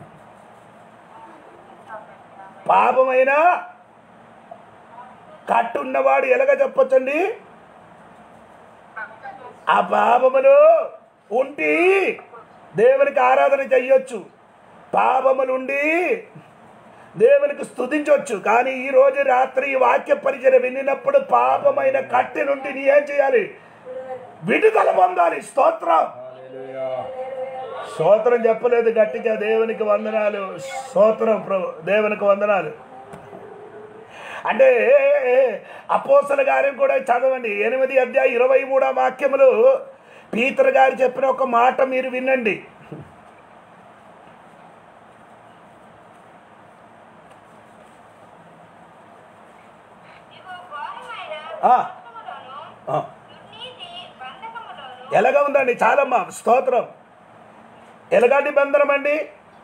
పాపమైన కట్టు ఉన్నవాడు ఎలాగ చెప్పొచ్చండి ఆ పాపములు ఉండి దేవునికి ఆరాధన చెయ్యొచ్చు పాపములుండి దేవునికి స్తుతించవచ్చు కానీ ఈ రోజు రాత్రి ఈ వాక్య పరిచయం వినినప్పుడు పాపమైన కట్టి నుండి నీ ఏం చేయాలి విడుదల పొందాలి స్తోత్రం హల్లెలూయా స్తోత్రం చెప్పలేదు గట్టిగా దేవునికి వందనాలు స్తోత్రం ప్రభు దేవునికి వందనాలు అంటే అపోసల గారి కూడా చదవండి ఎనిమిది అధ్యాయ ఇరవై మూడో వాక్యములు పీతర్ గారు చెప్పిన ఒక మాట మీరు వినండి ఇదిగో ఘోరమైన ఆ, పాపములోను, ఆ. దుర్నీతి బంధకములోను, ఎలాగ ఉందండి చాలమ్మా స్తోత్రం ఎలాగంటి బంధనం అండి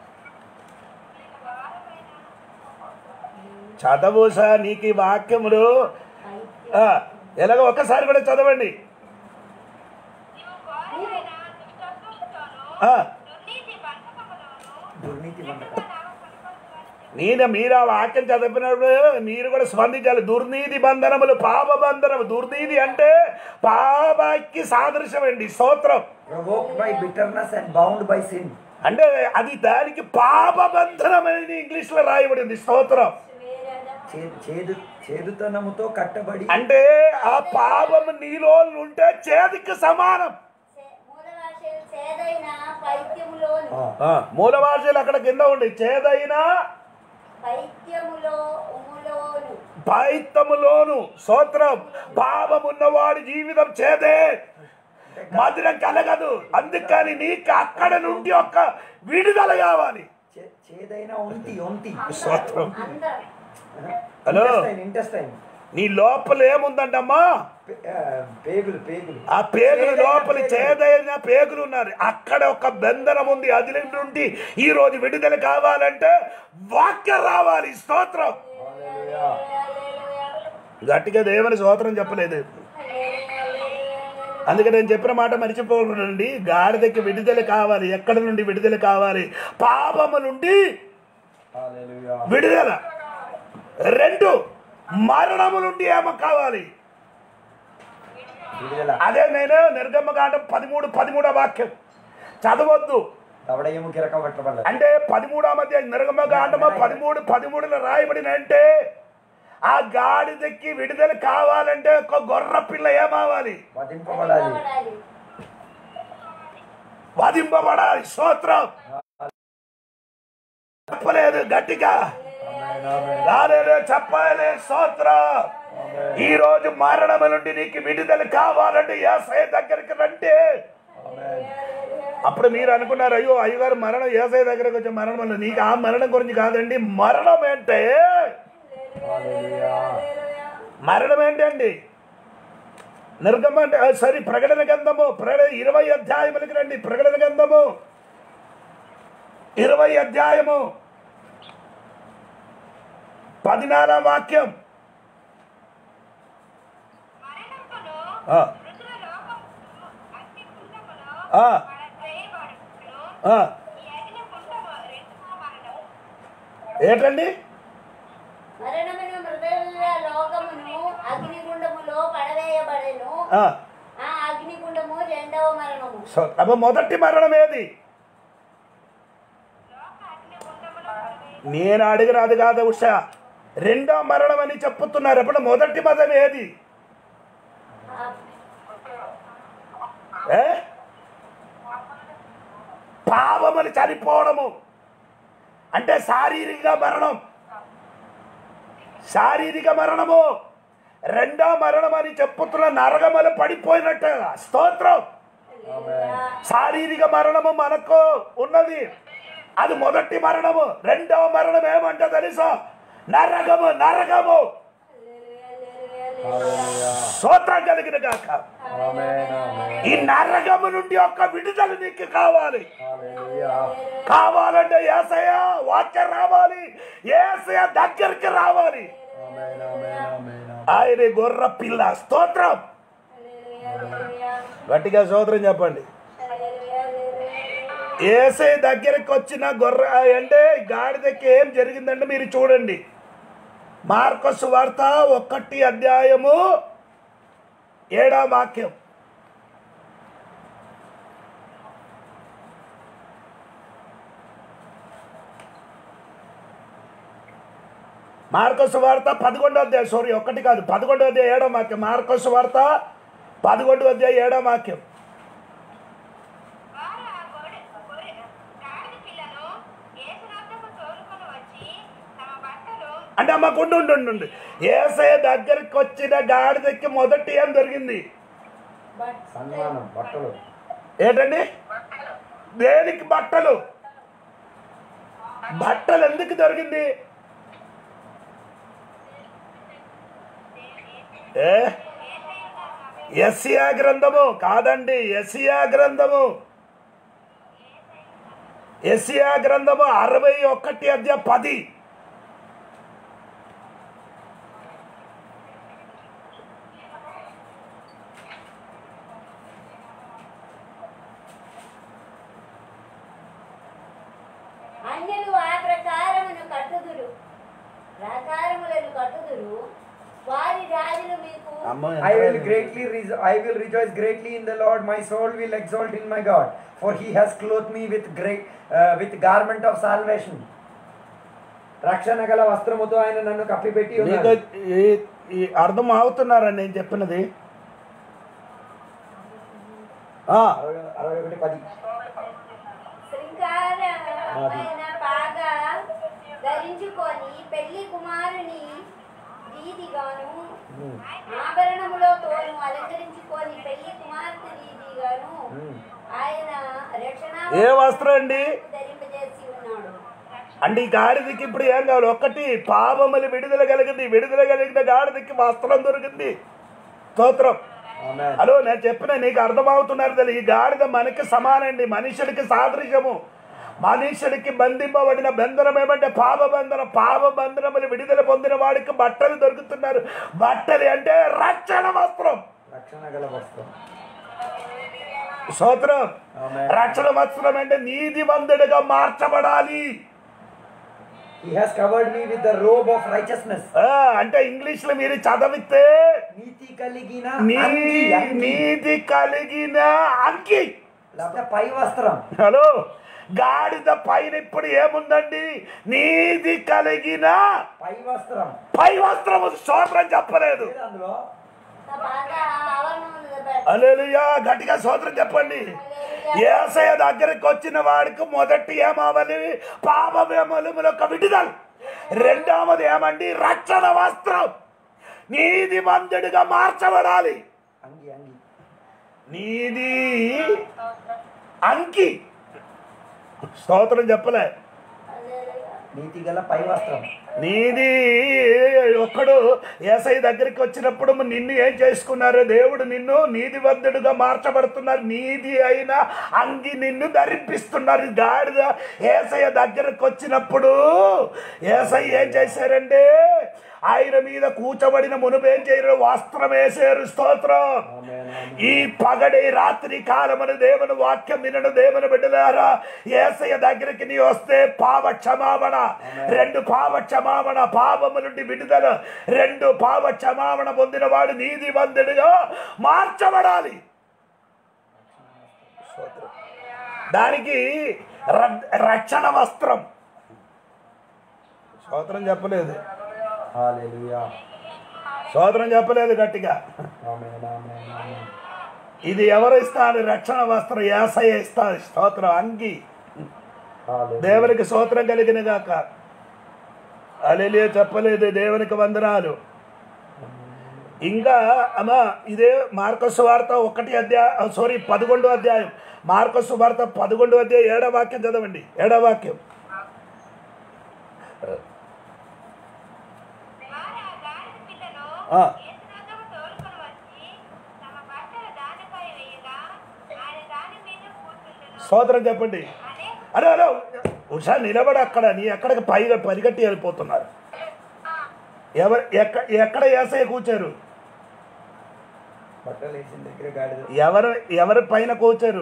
చదవుసా నీకు ఈ వాక్యములు ఆ, ఎలాగ ఒక్కసారి కూడా చదవండి ఇదిగో ఘోరమైన దుష్టత్వముతోను, ఆ, దుర్నీతి బంధకములోను, దుర్నీతి బంధకం నామ కనుకొనువాని నేను మీరు ఆ వాక్యం చదివినప్పుడు మీరు కూడా స్పందించాలి దుర్నీతి బంధనములు పాప బంధనము దుర్నీతి అంటే పాపానికి సాదృశ్యం అండి స్తోత్రం provoked by bitterness and bound by sin అంటే అది దానికి పాప బంధనం అనేది ఇంగ్లీష్ లో రాయబడింది స్తోత్రం చే- చేదు చేదుతనముతో కట్టబడి అంటే ఆ పాపము నీలో ఉంటే చేతికి సమానం మూలవాసలు చేదైన పైత్యములోను ఆ, ఆ, మూల భాషలు అక్కడ కింద ఉండి చేదైన పైత్యములో ఉములోను పైత్తములోను స్తోత్రం పాపమున్నవాడి జీవితం చేదే మధురం కలగదు అందుకని నీకు అక్కడ నుండి ఒక విడుదల కావాలి చే- చేదైన ఒంటి ఒంటి స్తోత్రం అందరం హలో ఇంటెస్టైన్ ఇంటెస్టైన్ నీ లోపల ఏముందంటమ్మా పేగులు పేగులు ఆ పేగులు చేదైన లోపల పేగులు. చేదైన పేగులు ఉన్నారు అక్కడ ఒక బంధనం ఉంది అది నుండి ఈ రోజు విడుదల కావాలంటే వాక్యం రావాలి స్తోత్రం హల్లెలూయా. గట్టిగా దేవుని స్తోత్రం చెప్పలేదు అందుకే నేను చెప్పిన మాట మర్చిపోకండి గాడిదకి విడుదల కావాలి ఎక్కడ నుండి విడుదల కావాలి పాపము నుండి హల్లెలూయా. విడుదల రెండు మరణము నుండి ఏమో కావాలి విడుదల అదే నేను నిర్గమ్మకాండం పదిమూడు పదిమూడో వాక్యం చదవద్దు దవడయము కిరక పట్టబడ్డ అంటే పదిమూడో మధ్య నిర్గమకాండము పదిమూడు పదిమూడులో రాయబడిన అంటే ఆ గాడిదకి విడుదల కావాలంటే ఒక గొర్ర పిల్ల ఏమావాలి వధింపబడాలి పడాలి. వధింపబడాలి స్తోత్రం చెప్పలేదు గట్టిగా ఆమేన్, ఆమేన్. రాలేదు చెప్పలే స్తోత్రం ఈ రోజు మరణము నుండి నీకు విడుదల కావాలంటే ఏసఐ దగ్గరికి రండి ఆమేన్. అప్పుడు మీరు అనుకున్నారు అయ్యో అయ్యగారు మరణం ఏసఐ దగ్గరకు వచ్చే మరణం వల్ల నీకు ఆ మరణం గురించి కాదండి మరణం ఏంటే హల్లెలూయా. మరణం ఏంటండి నిర్గమ అంటే ఆ, సరే ప్రకటన గ్రంథము ప్రకటన ఇరవై అధ్యాయములకి రండి ప్రకటన గ్రంథము ఇరవై అధ్యాయము పదినాలాం వాక్యం మరణమును, ఆ, మృతుల లోకమును, అగ్ని కుండమును, ఆ, మన త్రేయబడును, ఆ. ఈ అగ్ని కుండము రెండవ మరణము. ఏంటండి మరణమును మృదుల లోకమును అగ్నిగుండములో పడవేయబడెను ఆ, ఆ అగ్నిగుండము రెండవ మరణము సో అబ్బా మొదటి మరణం ఏది లోక అగ్ని కుండములో పడవేయబడును. నేను అడిగిన అది కాదు ఉషా రెండో మరణం అని చెప్పుతున్నారు అప్పుడు మొదటి మతం ఏది ఆ ఏ పాపములు చనిపోవడము అంటే శారీరక మరణం శారీరక మరణము రెండో మరణం అని చెప్పుతున్న నరగమలు పడిపోయినట్టు స్తోత్రం శారీరక మరణము మనకు ఉన్నది అది మొదటి మరణము రెండవ మరణం ఏమంటే తెలుసా నరకము నరకము స్తోత్రం కలిగిన కాక ఆమేన్ ఆమేన్ ఈ నరకము నుండి ఒక విడుదల నీకు కావాలి హల్లెలూయా కావాలంటే ఏసయ వాక్యం రావాలి ఏసయ దగ్గరికి రావాలి ఆమేన్ ఆమేన్ ఆమేన్ ఆయన గొర్ర పిల్ల స్తోత్రం గట్టిగా స్తోత్రం చెప్పండి ఏసై దగ్గరికి వచ్చిన గొర్రె అంటే గాడిదకి ఏం జరిగిందంటే మీరు చూడండి మార్కసు వార్త ఒకటి అధ్యాయము ఏడా వాక్యం మార్కసు వార్త పదకొండో అధ్యాయం సారీ ఒకటి కాదు పదకొండో అధ్యాయం ఏడో వాక్యం మార్కసు వార్త పదకొండో అధ్యాయం ఏడో వాక్యం వారు ఆ గొర్రె గొర్రె గాడిద పిల్లను యేసునొద్దకు తోలుకొని వచ్చి తమ బట్టలు అంటే అమ్మ ఉండు ఉండు ఉండు, ఉండు ఏసయ దగ్గరికి వచ్చిన గాడిదకి మొదటి ఏం దొరికింది సన్మానం బట్టలు ఏంటండి దేనికి బట్టలు బట్టలు ఎందుకు దొరికింది ఏ ఎస్సియా గ్రంథము కాదండి ఎస్సియా గ్రంథము ఎస్సియా గ్రంథము అరవై ఒకటి అధ్యాయ పది అన్యులు ఆ ప్రకారమును కట్టుదురు ప్రకారములను కట్టుదురు వారి రాజులు మీకు I will greatly re- I will rejoice greatly in the Lord. My soul will exalt in my God, for He has clothed me with great uh, with garment of salvation. రక్షణ గల వస్త్రముతో ఆయన నన్ను కప్పిపెట్టి మీకు ఉన్నాడు ఈ- ఈ అర్థం అవుతున్నారా నేను చెప్పినది ఆ, అరవై అరవై ఒకటి పది శృంగారమైన పాగా ధరించుకొని పెళ్లి కుమారుని రీతిగాను ఆభరణములో తోను అలంకరించుకొని పెళ్లి కుమార్తె రీతిగాను ఆయన రక్షణ ఏ వస్త్రం అండి ధరింపజేసి ఉన్నాడు అంటే ఈ గాడిదకి ఇప్పుడు ఏం కావాలి ఒకటి పాపములు విడుదల కలిగింది విడుదల కలిగిన గాడిదకి వస్త్రం దొరికింది స్తోత్రం ఆమేన్ హలో నేను చెప్పిన నీకు అర్థమవుతున్నారు తెలియదు ఈ గాడిద మనకి సమానండి మనుషుడికి సాదృశ్యము మనుషుడికి బంధింపబడిన బంధనం ఏమంటే పాప బంధనం పాప బంధనములు విడుదల పొందిన వాడికి బట్టలు దొరుకుతున్నారు బట్టలు అంటే రక్షణ వస్త్రం రక్షణ గల వస్త్రం స్తోత్రం ఆమేన్ రక్షణ వస్త్రం అంటే నీతివంతుడిగా మార్చబడాలి He has covered me with the robe of righteousness. ఆ, అంటే ఇంగ్లీష్ లో మీరు చదివితే నీతి కలిగిన నీ అంగి, అంగి. నీతి కలిగిన అంకి లేకపోతే పై వస్త్రం హలో గాడిద పైన ఇప్పుడు ఏముందండి నీతి కలిగిన పై వస్త్రం పై వస్త్రము సోదరం చెప్పలేదు లేదు అందులో బాగా ఆవరణములు అలేలుయా గట్టిగా సోదరం చెప్పండి ఏసయ దగ్గరికి వచ్చిన వాడికి మొదటి ఏమవ్వాలి పాపమూలములకు విడుదల రెండవది ఏమండి రక్షణ వస్త్రం నీతిమంతుడిగా మార్చబడాలి అంగి అంగి నీది అంకి స్తోత్రం చెప్పలే నీతి గల పై వస్త్రం నీది ఒక్కడు ఏసై దగ్గరికి వచ్చినప్పుడు నిన్ను ఏం చేసుకున్నారు దేవుడు నిన్ను నీతివంతుడుగా మార్చబడుతున్నారు నీతి అయిన అంగి నిన్ను ధరిపిస్తున్నారు గాడిద ఏసయ్య దగ్గరకు వచ్చినప్పుడు ఏసై ఏం చేశారంటే ఆయన మీద కూర్చబడిన మునుపేం చేయరు వస్త్రం వేసారు స్తోత్రం ఈ పగడి రాత్రి కాలమున దేవుని వాక్యం వినను దేవుని బిడ్డలారా ఏసయ్య దగ్గరికి నీ వస్తే పాప క్షమాపణ రెండు పాప క్షమాపణ పాపము నుండి విడుదల రెండు పాప క్షమాపణ పొందిన వాడు నీతివంతుడిగా మార్చబడాలి దానికి ర- రక్షణ వస్త్రం స్తోత్రం చెప్పలేదు హల్లెలూయా స్తోత్రం చెప్పలేదు గట్టిగా ఆమేన్ ఆమేన్ ఆమేన్ ఇది ఎవరు ఇస్తారు రక్షణ వస్త్రం ఏసయ్య ఇస్తారు స్తోత్రం అంగి Hallelujah. దేవునికి స్తోత్రం కలిగిన గాక అలెలియ చెప్పలేదు దేవునికి వందనాలు ఇంకా అమ్మా ఇదే మార్కస్ వార్త ఒకటి అధ్యాయం సారీ పదకొండో అధ్యాయం మార్కస్ వార్త పదకొండో అధ్యాయం ఏడో వాక్యం చదవండి ఏడో వాక్యం వారు ఆ గాడిద పిల్లను ఆ. యేసునొద్దకు తోలుకొని వచ్చి తమ బట్టలు దానిపై వేయగా ఆయన దాని మీద కూర్చుండును స్తోత్రం చెప్పండి అనే అరే అరే ఉషా నిలబడి అక్కడ నీ ఎక్కడికి పైగా పరిగెట్టి వెళ్ళిపోతున్నారు ఎవరు ఎక్క ఎక్కడ ఏసయ్య కూర్చారు బట్టలు వేసిన దగ్గర గాడిద ఎవరు ఎవరి పైన కూర్చారు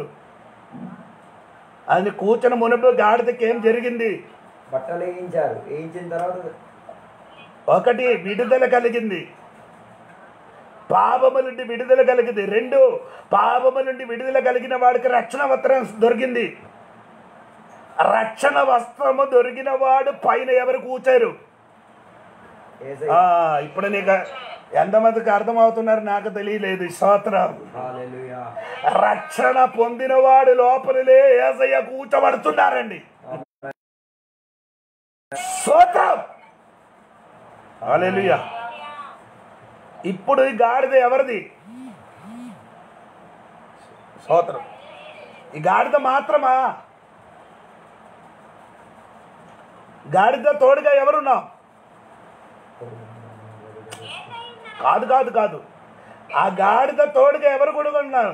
అది కూర్చున్న మునుపు గాడిదకి ఏం జరిగింది బట్టలు వేయించారు వేయించిన తర్వాత ఒకటి విడుదల కలిగింది పాపము నుండి విడుదల కలిగింది రెండు పాపము నుండి విడుదల కలిగిన వాడికి రక్షణ వస్త్రం దొరికింది రక్షణ వస్త్రము దొరికిన వాడు పైన ఎవరు కూర్చారు ఏసై ఆ, ఇప్పుడు నీకు ఎంతమందికి అర్థమవుతున్నారు నాకు తెలియలేదు ఈ స్తోత్రం హల్లెలూయా రక్షణ పొందినవాడు లోపలలే ఏసయ్య కూర్చోబడుతున్నారండి స్తోత్రం హల్లెలూయా ఇప్పుడు ఈ గాడిద ఎవరిది స్తోత్రం ఈ గాడిద మాత్రమా గాడిద తోడుగా ఎవరున్నాం కాదు కాదు కాదు ఆ గాడిద తోడుగా ఎవరు కూడా ఉన్నారు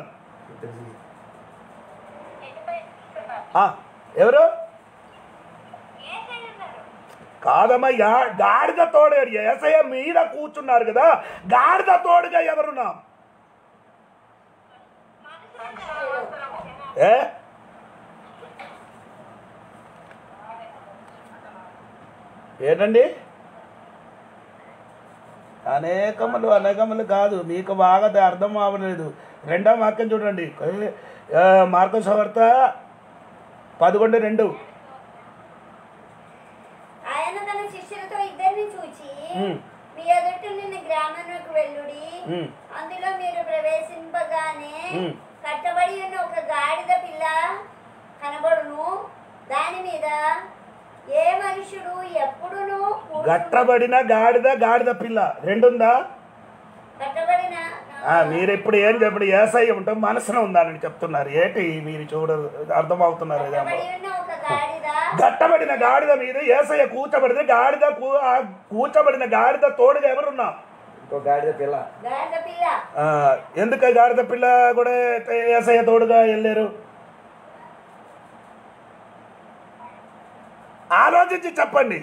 ఆ, ఎవరు ఏసై ఉన్నారు కాదమ్మా యా- గాడిద తోడు ఏసయ్య మీద కూర్చున్నారు కదా గాడిద తోడుగా ఎవరున్నాం ఏ ఏంటండి అనేకములు అనేకములు కాదు మీకు బాగా ద- అర్థం అవ్వలేదు రెండో వాక్యం చూడండి మార్కస్ వార్త పదకొండు రెండు ఆయన తన శిష్యులతో ఇద్దరిని చూచి ఉమ్. మీ ఎదుట నిన్న గ్రామంలోకి వెళ్ళుడి ఉమ్. అందులో మీరు ప్రవేశింపగానే ఉమ్. కట్టబడి ఉన్న ఒక గాడిద పిల్ల కనబడును దాని మీద ఏ మనుషుడు ఎప్పుడును కూర్చుండు- గట్టబడిన గాడిద గాడిద పిల్ల రెండుందా కట్టబడిన ఆ, మీరు ఇప్పుడు ఏం చెప్పండి ఏసై ఉంటాం మనసున ఉందని చెప్తున్నారు ఏంటి మీరు చూడ అర్థమవుతున్నారు ఇదేమో కట్టబడి ఉన్న ఒక గాడిద గట్టబడిన గాడిద మీద ఏసయ్య కూర్చబడితే గాడిద కూ- ఆ కూర్చబడిన గాడిద తోడుగా ఎవరున్నా ఇంకో గాడిద పిల్ల గాడిద పిల్ల ఆ, ఎందుకు ఆ గాడిద పిల్ల కూడా ఏసయ్య తోడుగా వెళ్ళారు ఆలోచించి చెప్పండి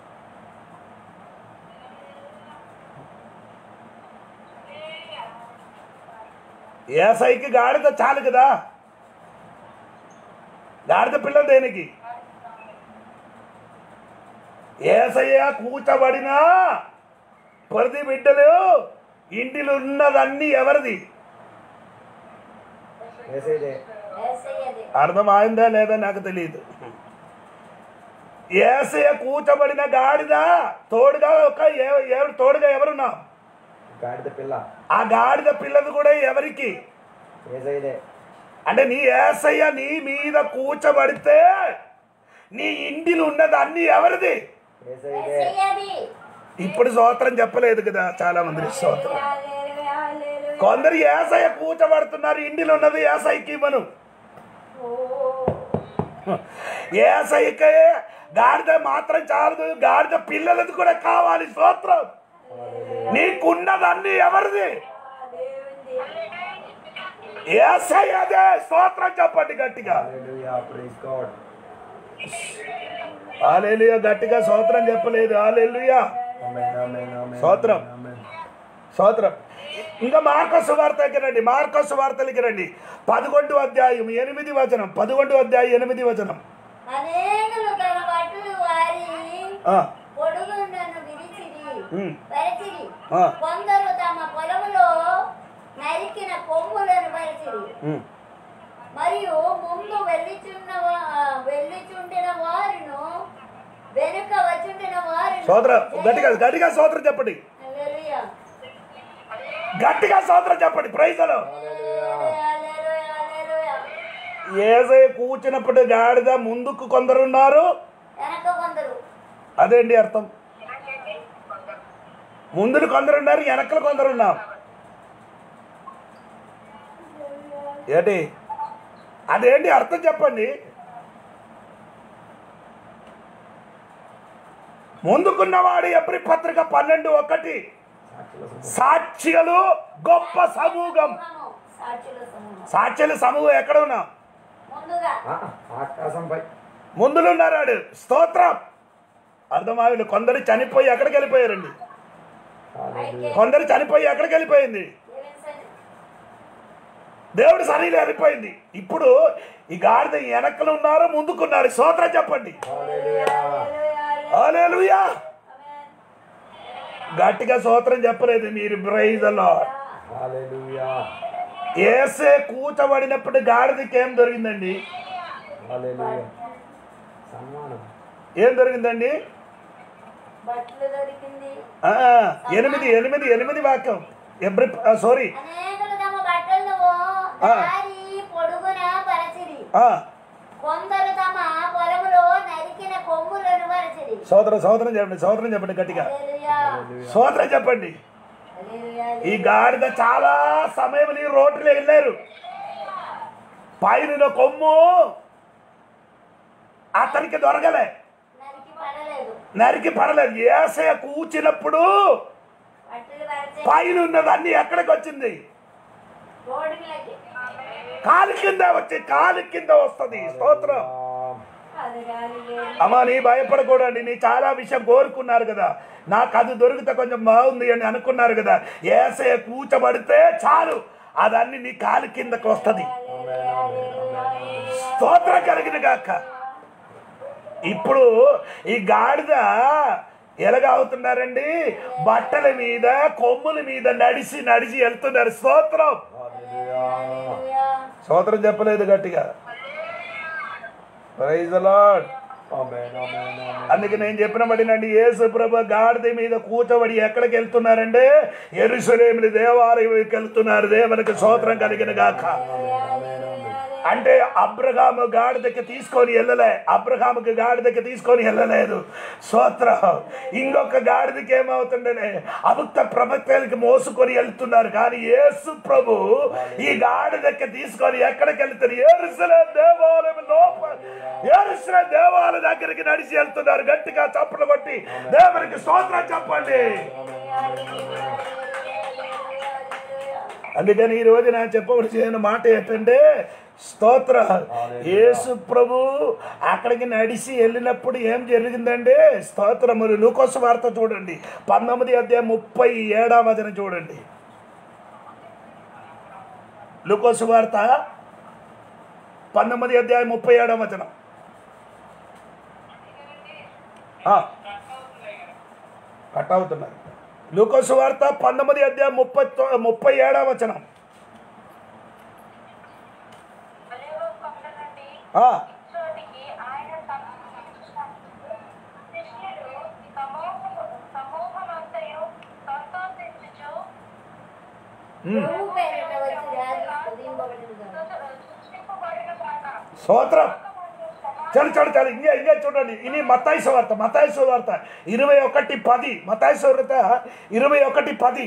ఏసైకి గాడిద చాలు కదా గాడిద పిల్ల దేనికి ఏసయ్య కూర్చబడినా పొరిది బిడ్డలు ఇంటిలో ఉన్నదన్నీ ఎవరిది ఏసైదే యేసయ్యది. అర్థమైందా లేదా నాకు తెలియదు ఏసయ్య కూర్చబడిన గాడిద తోడుగా ఒక ఎవ- ఎవరు తోడుగా ఎవరున్నా గాడిద పిల్ల ఆ గాడిద పిల్లది కూడా ఎవరికి ఏసైదే అంటే నీ ఏసయ్య నీ మీద కూర్చబడితే నీ ఇంటిలో ఉన్నది అన్ని ఎవరిది ఏసైదే యేసయ్యది. ఇప్పుడు స్తోత్రం చెప్పలేదు కదా చాలా మంది స్తోత్రం హల్లెలూయా, హల్లెలూయా. కొందరు ఏసయ్య కూర్చబడుతున్నారు ఇంటిలో ఉన్నది ఏసైకి ఇవ్వను ఓ, ఏసైకే గాడిద మాత్రం చాలదు గాడిద పిల్లలది కూడా కావాలి స్తోత్రం నీకున్నదన్నీ ఎవరిది దేవుంది. ఏసై అదే స్తోత్రం చెప్పండి గట్టిగా హల్లెలూయా ప్రైజ్ గాడ్ ఆలేలుయ గట్టిగా స్తోత్రం చెప్పలేదు ఆలేలుయా ఆమేన్ ఆమేన్ ఆమేన్ స్తోత్రం. ఆమేన్ స్తోత్రం ఇంకా మార్కస్ వార్తకి రండి మార్కస్ వార్తలకి రండి పదకొండు అధ్యాయం ఎనిమిది వచనం పదకొండు అధ్యాయం ఎనిమిది వచనం అనేకులు తన బట్టలు వారి ఆ, పొడుగుండను విరిచిరి ఉమ్, పరిచిరి ఆ. కొందరు తమ పొలములో నరికిన కొమ్ములను పరిచిరి ఉమ్. మరియు ముందు వెళ్ళిచున్న వా- వెళ్ళిచుండిన వారును వెనుక వచ్చుండిన వారును స్తోత్రం గట్టిగా గట్టిగా స్తోత్రం చెప్పండి హల్లెలూయా. గట్టిగా స్తోత్రం చెప్పండి ప్రైజలో హల్లెలూయా, హల్లెలూయా, హల్లెలూయా. ఏసై కూర్చున్నప్పుడు గాడిద ముందుకు కొందరున్నారు వెనక కొందరు అదేంటి అర్థం ముందులు కొందరున్నారు వెనకలు కొందరున్నాం ఏంటి అదేంటి అర్థం చెప్పండి ముందుకున్నవాడు ఎబ్రి పత్రిక పన్నెండు ఒకటి సాక్షులు గొప్ప సమూహం సమూహము, సాక్షుల సమూహం సాక్షుల సమూహం ఎక్కడ ఉన్నాం ముందుగా ఆ, ఆకాశంపై ముందులున్నారాడు స్తోత్రం అర్థమావిలు కొందరు చనిపోయి ఎక్కడికి వెళ్ళిపోయారండి హల్లెలూయా. కొందరు చనిపోయి ఎక్కడికి వెళ్ళిపోయింది దేవుని సన్నిధి. దేవుడి సన్నిధిలో వెళ్ళిపోయింది ఇప్పుడు ఈ గాడిద వెనకలు ఉన్నారు ముందుకున్నారు స్తోత్రం చెప్పండి హల్లెలూయా. హల్లెలూయా, హల్లెలూయా ఆమేన్. గట్టిగా స్తోత్రం చెప్పలేదు మీరు ప్రైజ్ లార్డ్ హల్లెలూయా. ఏసే కూతబడినప్పుడు గాడిదకి ఏం దొరికిందండి హల్లెలూయా. సన్మానం ఏం దొరికిందండి బట్టలు దొరికింది ఆ, ఎనిమిది ఎనిమిది ఎనిమిది వాక్యం ఎబ్రి సారీ అనేకులు తమ బట్టలను ఆ. దారి పొడుగున పరచిరి ఆ, కొందరు తమ పొలములో నరికిన కొమ్ములను పరచిరి సోదరం సోదరం చెప్పండి సోదరం చెప్పండి గట్టిగా హల్లెలూయా, సోదరం చెప్పండి హల్లెలూయా, ఈ గాడిద చాలా సమయం ఈ రోడ్లు వెళ్ళారు పైన కొమ్ము అతనికి దొరకలే నరికి పడలేదు నరికి పడలేదు ఏసయ కూర్చున్నప్పుడు బట్టలు పరచి పైన ఉన్నదన్నీ ఎక్కడికి వచ్చింది రోడ్డు మీదకి కాలు కింద వచ్చి కాలు కింద వస్తుంది స్తోత్రం అది గాలి వేడి. అమ్మా నీ భయపడకూడండి నీ చాలా విషయం కోరుకున్నారు కదా నాకు అది దొరికితే కొంచెం బాగుంది అని అనుకున్నారు కదా ఏసయ కూర్చబడితే చాలు అదన్నీ నీ కాలు కిందకు వస్తుంది హల్లెలూయా, హల్లెలూయా, హల్లెలూయా. స్తోత్రం కలిగిన గాక ఇప్పుడు ఈ గాడిద ఎలాగా అవుతున్నారండి బట్టల మీద కొమ్ముల మీద నడిచి నడిచి వెళ్తున్నారు స్తోత్రం హల్లెలూయా. హల్లెలూయా. స్తోత్రం చెప్పలేదు గట్టిగా ప్రైజ్ లార్డ్ ఆమేన్, ఆమేన్, ఆమేన్. అందుకే నేను చెప్పిన పడినండి యేసు ప్రభు గాడిద మీద కూర్చోబడి ఎక్కడికి వెళ్తున్నారంటే ఎరుసలేముని దేవాలయంకి వెళ్తున్నారు దేవునికి స్తోత్రం కలిగిన గాక అంటే అబ్రహాము గాడిదకి తీసుకొని వెళ్ళలే అబ్రహాముకి గాడిదకి తీసుకొని వెళ్ళలేదు స్తోత్రం ఇంకొక గాడిదకి ఏమవుతుండనే అభుక్త ప్రవక్తలకి మోసుకొని వెళ్తున్నారు కానీ యేసు ప్రభు ఈ గాడిదకి తీసుకొని ఎక్కడికి వెళ్తారు ఏరుసలేం దేవాలయం లోపల ఏరుసలేం దేవాలయం దగ్గరికి నడిచి వెళ్తున్నారు గట్టిగా చప్పలు కొట్టి దేవునికి స్తోత్రం చెప్పండి అందుకని ఈ రోజు నేను చెప్పవలసిన మాట ఏంటంటే స్తోత్ర యేసు ప్రభు అక్కడికి నడిచి వెళ్ళినప్పుడు ఏం జరిగిందంటే స్తోత్రములు లూకోసు వార్త చూడండి పంతొమ్మిది అధ్యాయం ముప్పై ఏడవ వచనం చూడండి లూకోసు వార్త పంతొమ్మిది అధ్యాయం ముప్పై ఏడవ వచనం ఆ. కట్ అవుతున్నారు లూకోసు వార్త పంతొమ్మిది అధ్యాయం ముప్పై తొ- ముప్పై ఏడవ వచనం అలేవో కొండ నుండి ఆ, చోటికి ఆయన తమ శిష్యులు సమూహము సమూహమంతయు సంతోషించుచు ఉమ్. ప్రభు పేరిట వచ్చి రాజు స్తుతింపబడును గాక. సృష్టింపబడిన కాక స్తోత్రం చలు చలు చలు ఇంకే ఇంకే చూడండి ఇది మతాయి వార్త మతాయి వార్త ఇరవై ఒకటి పది మతాయి వార్త ఇరవై ఒకటి పది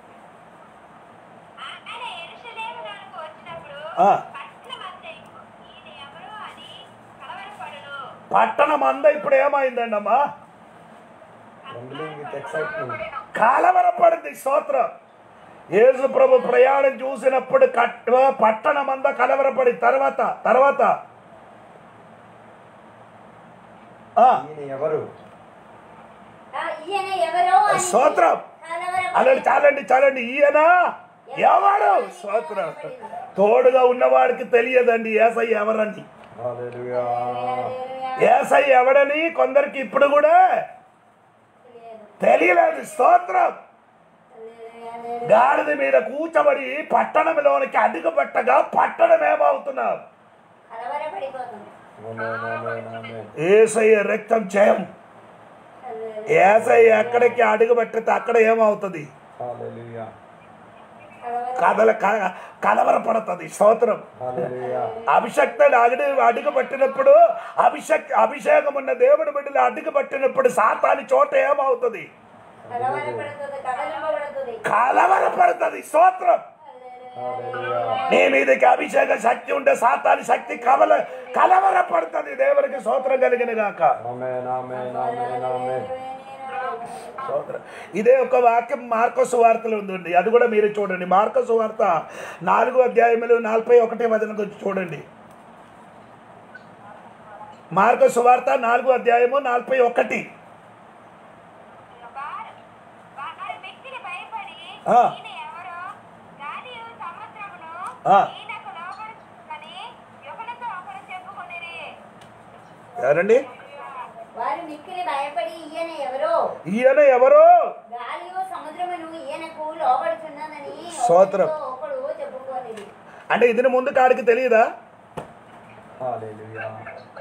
ఆయన యెరూషలేమునకు వచ్చినప్పుడు ఆ. పట్టణమంతయు ఈయన ఎవరు అని కలవరపడును పట్టణం అంతా ఇప్పుడు ఏమైందండి అమ్మా Trembling with excitement. కలవరపడింది స్తోత్రం యేసు ప్రభు ప్రయాణం చూసినప్పుడు కట్ పట్టణం అంతా కలవరపడి తర్వాత తర్వాత ఆ, ఈయన ఎవరు ఆ, ఈయన ఎవరో అని స్తోత్రం కలవరపడి అలాంటి చాలండి చాలండి ఈయన ఎవడు స్తోత్రం తోడుగా ఉన్నవాడికి తెలియదండి ఏసై ఎవరని హల్లెలూయా. హల్లెలూయా. ఏసై ఎవడని కొందరికి ఇప్పుడు కూడా తెలియదు. తెలియలేదు స్తోత్రం హల్లెలూయా, హల్లెలూయా. గాడిద మీద కూర్చబడి పట్టణంలోనికి అడుగు పెట్టగా పట్టణం ఏమవుతున్నాం కలవరపడిపోతుంది ఆమేన్, ఆమేన్, ఆమేన్. ఏసయ్య రక్తం జయం హల్లెలూయా. ఏసయ్య ఎక్కడికి అడుగు పెట్టితే అక్కడ ఏమవుతుంది హల్లెలూయా. కదల క- కలవరపడుతుంది స్తోత్రం Hallelujah. అభిషక్తుడు అడుగు అడుగు పట్టినప్పుడు అభిషక్ అభిషేకం ఉన్న దేవుడి బిడ్డలు అడుగు పట్టినప్పుడు సాతాని చోట ఏమవుతుంది కలవరపడుతుంది కదలింపబడుతుంది కలవరపడుతుంది స్తోత్రం Hallelujah. నీ మీదకి అభిషేక శక్తి ఉంటే సాతాని శక్తి కవల కలవరపడుతుంది దేవునికి స్తోత్రం కలిగిన గాక Amen, amen, amen, amen. స్తోత్రం ఇదే ఒక వాక్యం మార్కసు వార్తలో ఉందండి అది కూడా మీరు చూడండి మార్కసు వార్త నాలుగు అధ్యాయములు నలభై ఒకటి వదన గురించి చూడండి మార్కసు వార్త నాలుగు అధ్యాయము నలభై ఒకటి వారు వారు వ్యక్తిని భయపడి ఆ. ఈయన ఎవరో గాలియు సముద్రమును ఆ. ఈయనకు లోబడుతుందని ఒకరితో ఒకరు చెప్పుకొనిరి ఎవరండి వారు మిక్కిలి భయపడి ఈయన ఎవరో ఈయన ఎవరో గాలియు సముద్రమును ఈయనకు లోబడుతున్నదని స్తోత్రం. ఒకరితో ఒకడు చెప్పుకోనిది అంటే ఇది ముందు కాడికి తెలియదా Hallelujah.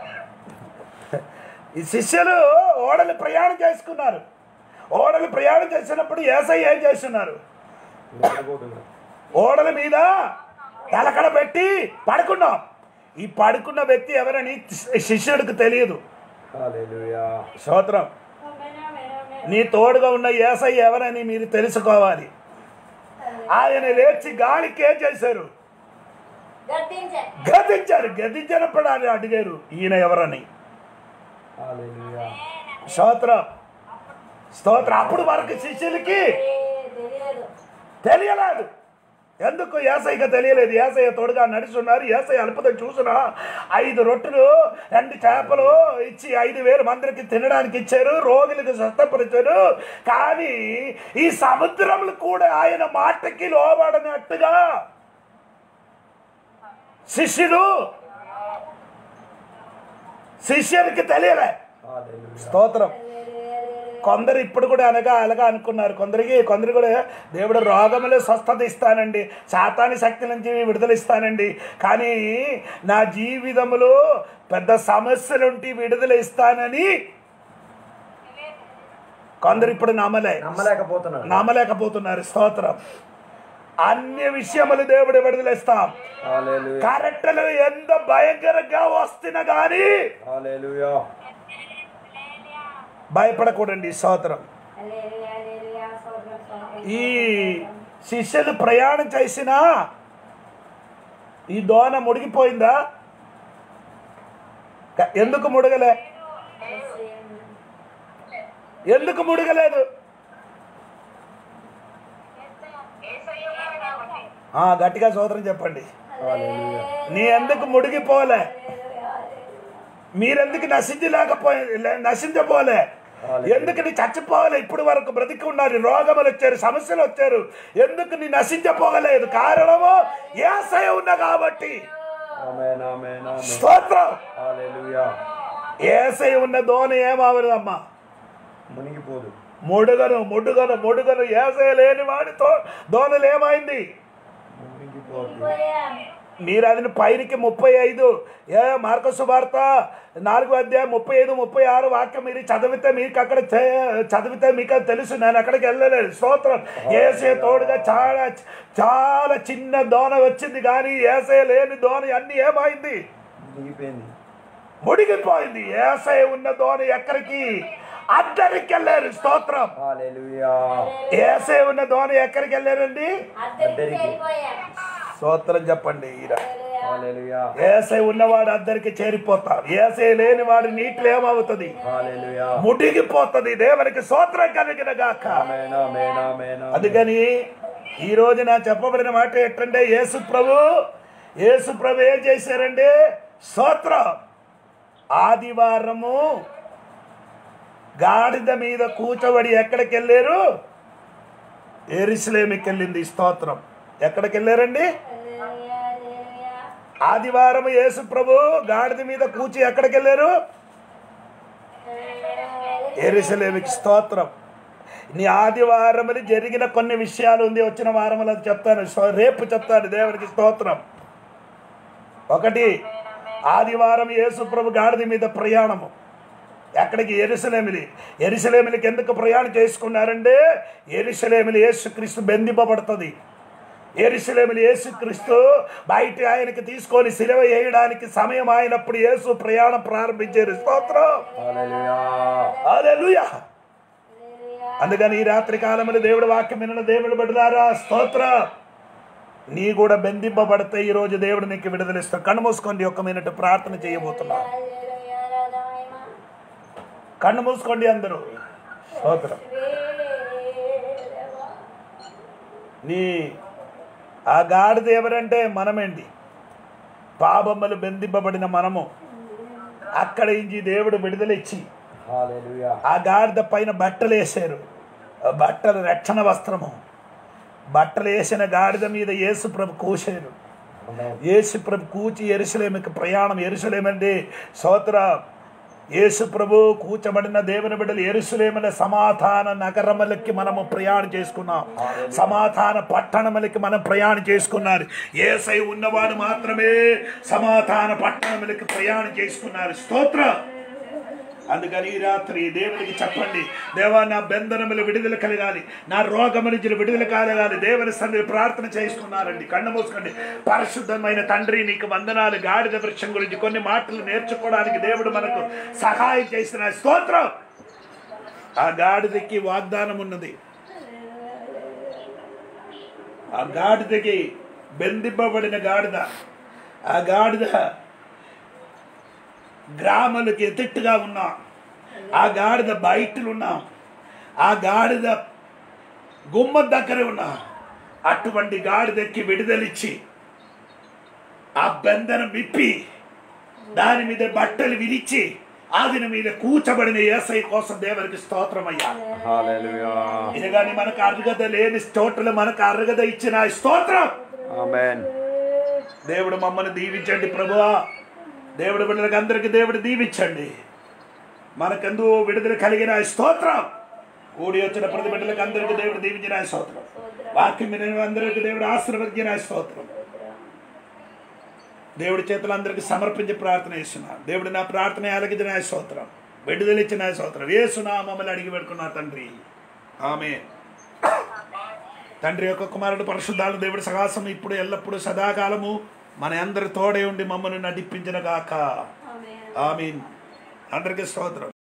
ఈ శిష్యులు ఓడలు ప్రయాణం చేసుకున్నారు ఓడలు ప్రయాణం చేసినప్పుడు ఏసై ఏం చేస్తున్నారు నిద్రపోతున్నారు. ఓడల మీద తలకడ పెట్టి పడుకున్నాం ఈ పడుకున్న వ్యక్తి ఎవరని శిష్యుడికి తెలియదు Hallelujah. స్తోత్రం నీ తోడుగా ఉన్న ఏసై ఎవరని మీరు తెలుసుకోవాలి ఆయన లేచి గాలికి ఏం చేశారు గద్దించారు గదించారు గదించినప్పుడు ఆయన అడిగారు ఈయన ఎవరని Hallelujah. స్తోత్రం స్తోత్రం అప్పుడు వరకు శిష్యులకి ఏ, తెలియదు తెలియలేదు ఎందుకు ఏసైగా తెలియలేదు ఏసయ్య తోడుగా నడుచున్నారు ఏసయ్య అల్పదం చూసినా ఐదు రొట్టెలు రెండు చేపలు ఇచ్చి ఐదు వేలు మందికి తినడానికి ఇచ్చారు రోగులకు స్వస్థపరిచారు కానీ ఈ సముద్రములు కూడా ఆయన మాటకి లోబడినట్టుగా శిష్యులు శిష్యులకి తెలియలే Hallelujah. స్తోత్రం కొందరు ఇప్పుడు కూడా అనగా అలాగా అనుకున్నారు కొందరికి కొందరు కూడా దేవుడు రోగములు స్వస్థత ఇస్తానండి సాతాని శక్తి నుంచి విడుదల ఇస్తానండి కానీ నా జీవితములో పెద్ద సమస్యలుంటి విడుదల ఇస్తానని కొందరు ఇప్పుడు నమ్మలే నమ్మలేకపోతున్నారు నమ్మలేకపోతున్నారు స్తోత్రం అన్ని విషయములు దేవుడు విడుదలిస్తాం Hallelujah. కరెక్టలు ఎంత భయంకరంగా వస్తున్నా కానీ Hallelujah. భయపడకూడండి స్తోత్రం హల్లెలూయా, హల్లెలూయా, స్తోత్రం, స్తోత్రం. ఈ శిష్యులు ప్రయాణం చేసిన ఈ దోణ ముడిగిపోయిందా క- ఎందుకు ముడగలే ఎందుకు ముడగలేదు ఆ, గట్టిగా సోదరం చెప్పండి Hallelujah. నీ ఎందుకు ముడిగిపోలే మీరెందుకు నశించలేకపోయి లే- నశించపోలే ఎందుకు నీ చచ్చిపోలే ఇప్పుడు వరకు బ్రతికి ఉన్నారు రోగములు వచ్చారు సమస్యలు వచ్చారు ఎందుకు నీ నశించపోగలేదు కారణము ఏసయ ఉన్నా కాబట్టి Amen, amen, amen. స్తోత్రం Hallelujah. ఏసై ఉన్న దోణ ఏమవదమ్మా మునిగిపోదు ముడుగను ముడుగను ముడుగను ఏసై లేని వాడితో దోణలు ఏమైంది మునిగిపోదు మీరు అది పైరికి ముప్పై ఐదు ఏ మార్కసు వార్త నాలుగు అధ్యాయం ముప్పై ఐదు ముప్పై ఆరు వాక్యం మీరు చదివితే మీకు అక్కడ చే- చదివితే మీకు అది తెలుసు నేను అక్కడికి వెళ్ళలేదు స్తోత్రం ఏసే తోడుగా చాలా చాలా చిన్న దోణ వచ్చింది కానీ ఏసే లేని దోణ అన్ని ఏమైంది మునిగిపోయింది ముడిగిపోయింది ఏసై ఉన్న దోణ ఎక్కడికి అద్దరికి వెళ్ళారు స్తోత్రం Hallelujah. ఏసై ఉన్న దోణ ఎక్కడికి వెళ్ళారండి అద్దరికి చేరిపోయాం స్తోత్రం చెప్పండి ఈయన Hallelujah. ఏసై ఉన్నవాడు అద్దరికి చేరిపోతాడు ఏసై లేని వాడు నీటిలో ఏమవుతుంది Hallelujah. ముడిగిపోతుంది దేవునికి స్తోత్రం కలిగిన గాక Amen, amen, amen, amen. అందుకని ఈ రోజు నా చెప్పబడిన మాట ఏంటంటే యేసు ప్రభు యేసు ప్రభు ఏం చేశారంటే స్తోత్రం ఆదివారము గాడిద మీద కూర్చోబడి ఎక్కడికి వెళ్ళారు ఎరుసలేమికి వెళ్ళింది ఈ స్తోత్రం ఎక్కడికి వెళ్ళారండి హల్లెలూయా, హల్లెలూయా. ఆదివారం యేసు ప్రభు గాడిద మీద కూర్చి ఎక్కడికి వెళ్ళారు ఎరుసలేమికి స్తోత్రం నీ ఆదివారములు జరిగిన కొన్ని విషయాలు ఉంది వచ్చిన వారములు అది చెప్తాను సో- రేపు చెప్తాను దేవునికి స్తోత్రం ఒకటి ఆదివారం యేసు ప్రభు గాడిద మీద ప్రయాణము ఎక్కడికి ఎరుసలేమిలి ఎరుసలేమిలికి ఎందుకు ప్రయాణం చేసుకున్నారంటే ఎరుసలేమిలి యేసుక్రీస్తు బెందింపబడుతుంది ఎరుసలేములు యేసుక్రీస్తు బయట ఆయనకి తీసుకొని సిలువ వేయడానికి సమయం అయినప్పుడు యేసు ప్రయాణం ప్రారంభించారు స్తోత్రం Hallelujah. హల్లెలూయా అందుకని ఈ రాత్రి కాలములు దేవుడు వాక్యం విన్న దేవుడు బిడ్డలారా స్తోత్ర నీ కూడా బెందింపబడితే ఈ రోజు దేవుడు నీకు విడుదలిస్తా కన్ను మూసుకోండి ఒక్క మినిట్ ప్రార్థన చేయబోతున్నా హల్లెలూయా రాధమహిమ కన్ను మూసుకోండి అందరూ స్తోత్రం వేరేవా నీ ఆ గాడిద ఎవరంటే మనమేంటి పాపమ్మలు బెందింపబడిన మనము అక్కడ ఇంచి దేవుడు విడుదలిచ్చి Hallelujah. ఆ గాడిద పైన బట్టలు వేసారు ఆ బట్టలు రక్షణ వస్త్రము బట్టలు వేసిన గాడిద మీద యేసు ప్రభు కూశారు Amen. యేసు ప్రభు కూచి ఎరుసలేమికి ప్రయాణం ఎరుసలేమండి సోత్ర యేసు ప్రభు కూచబడిన దేవుని బిడ్డలు ఎరుసలేముల సమాధాన నగరములకి మనము ప్రయాణం చేసుకున్నాం సమాధాన పట్టణములకి మనం ప్రయాణం చేసుకున్నారు ఏసై ఉన్నవాడు మాత్రమే సమాధాన పట్టణములకి ప్రయాణం చేసుకున్నారు స్తోత్ర అందుకని ఈ రాత్రి దేవునికి చెప్పండి దేవా నా బంధనములు విడుదల కలగాలి నా రోగము నుంచి విడుదల కలగాలి దేవుని సన్నిధి ప్రార్థన చేసుకున్నారండి కన్ను మూసుకోండి పరిశుద్ధమైన తండ్రి నీకు వందనాలు గాడిద వృక్షం గురించి కొన్ని మాటలు నేర్చుకోవడానికి దేవుడు మనకు సహాయం చేసిన స్తోత్రం ఆ గాడిదకి వాగ్దానం ఉన్నది ఆ గాడిదకి బెందింపబడిన గాడిద ఆ గాడిద గ్రామాలకు ఎతిట్టుగా ఉన్నాం ఆ గాడిద బయటలు ఉన్నాం ఆ గాడిద గుమ్మం దగ్గర ఉన్నాం అటువంటి గాడిదకి విడుదలిచ్చి ఆ బంధనం విప్పి దాని మీద బట్టలు విరిచి ఆదిన మీద కూచబడిన ఏసై కోసం దేవునికి స్తోత్రమయ్యా Hallelujah. ఇది కానీ మనకు అర్హత లేని చోట్ల మనకు అర్హత ఇచ్చిన ఆ స్తోత్రం Amen. దేవుడు మమ్మల్ని దీవించండి ప్రభువా దేవుడు బిడ్డలకు అందరికి దేవుడు దీవించండి మనకెందు విడుదల కలిగిన ఆ స్తోత్రం కూడి వచ్చిన ప్రతి బిడ్డలకు అందరికి దేవుడు దీవించిన ఆ స్తోత్రం వాక్యం వినిన అందరికి దేవుడు ఆశీర్వదించిన ఆ స్తోత్రం దేవుడి చేతులు అందరికి సమర్పించి ప్రార్థన చేస్తున్నా దేవుడు నా ప్రార్థన ఆలకించిన ఆ స్తోత్రం విడుదలిచ్చిన ఆ స్తోత్రం వేసునా మమ్మల్ని అడిగి పెట్టుకున్నా తండ్రి ఆమె తండ్రి యొక్క కుమారుడు పరిశుద్ధాలు దేవుడి సహాసం ఇప్పుడు ఎల్లప్పుడూ సదాకాలము మన అందరి తోడే ఉండి మమ్మల్ని నడిపించిన గాక ఆమేన్ ఆమీన్ అందరికీ స్తోత్రం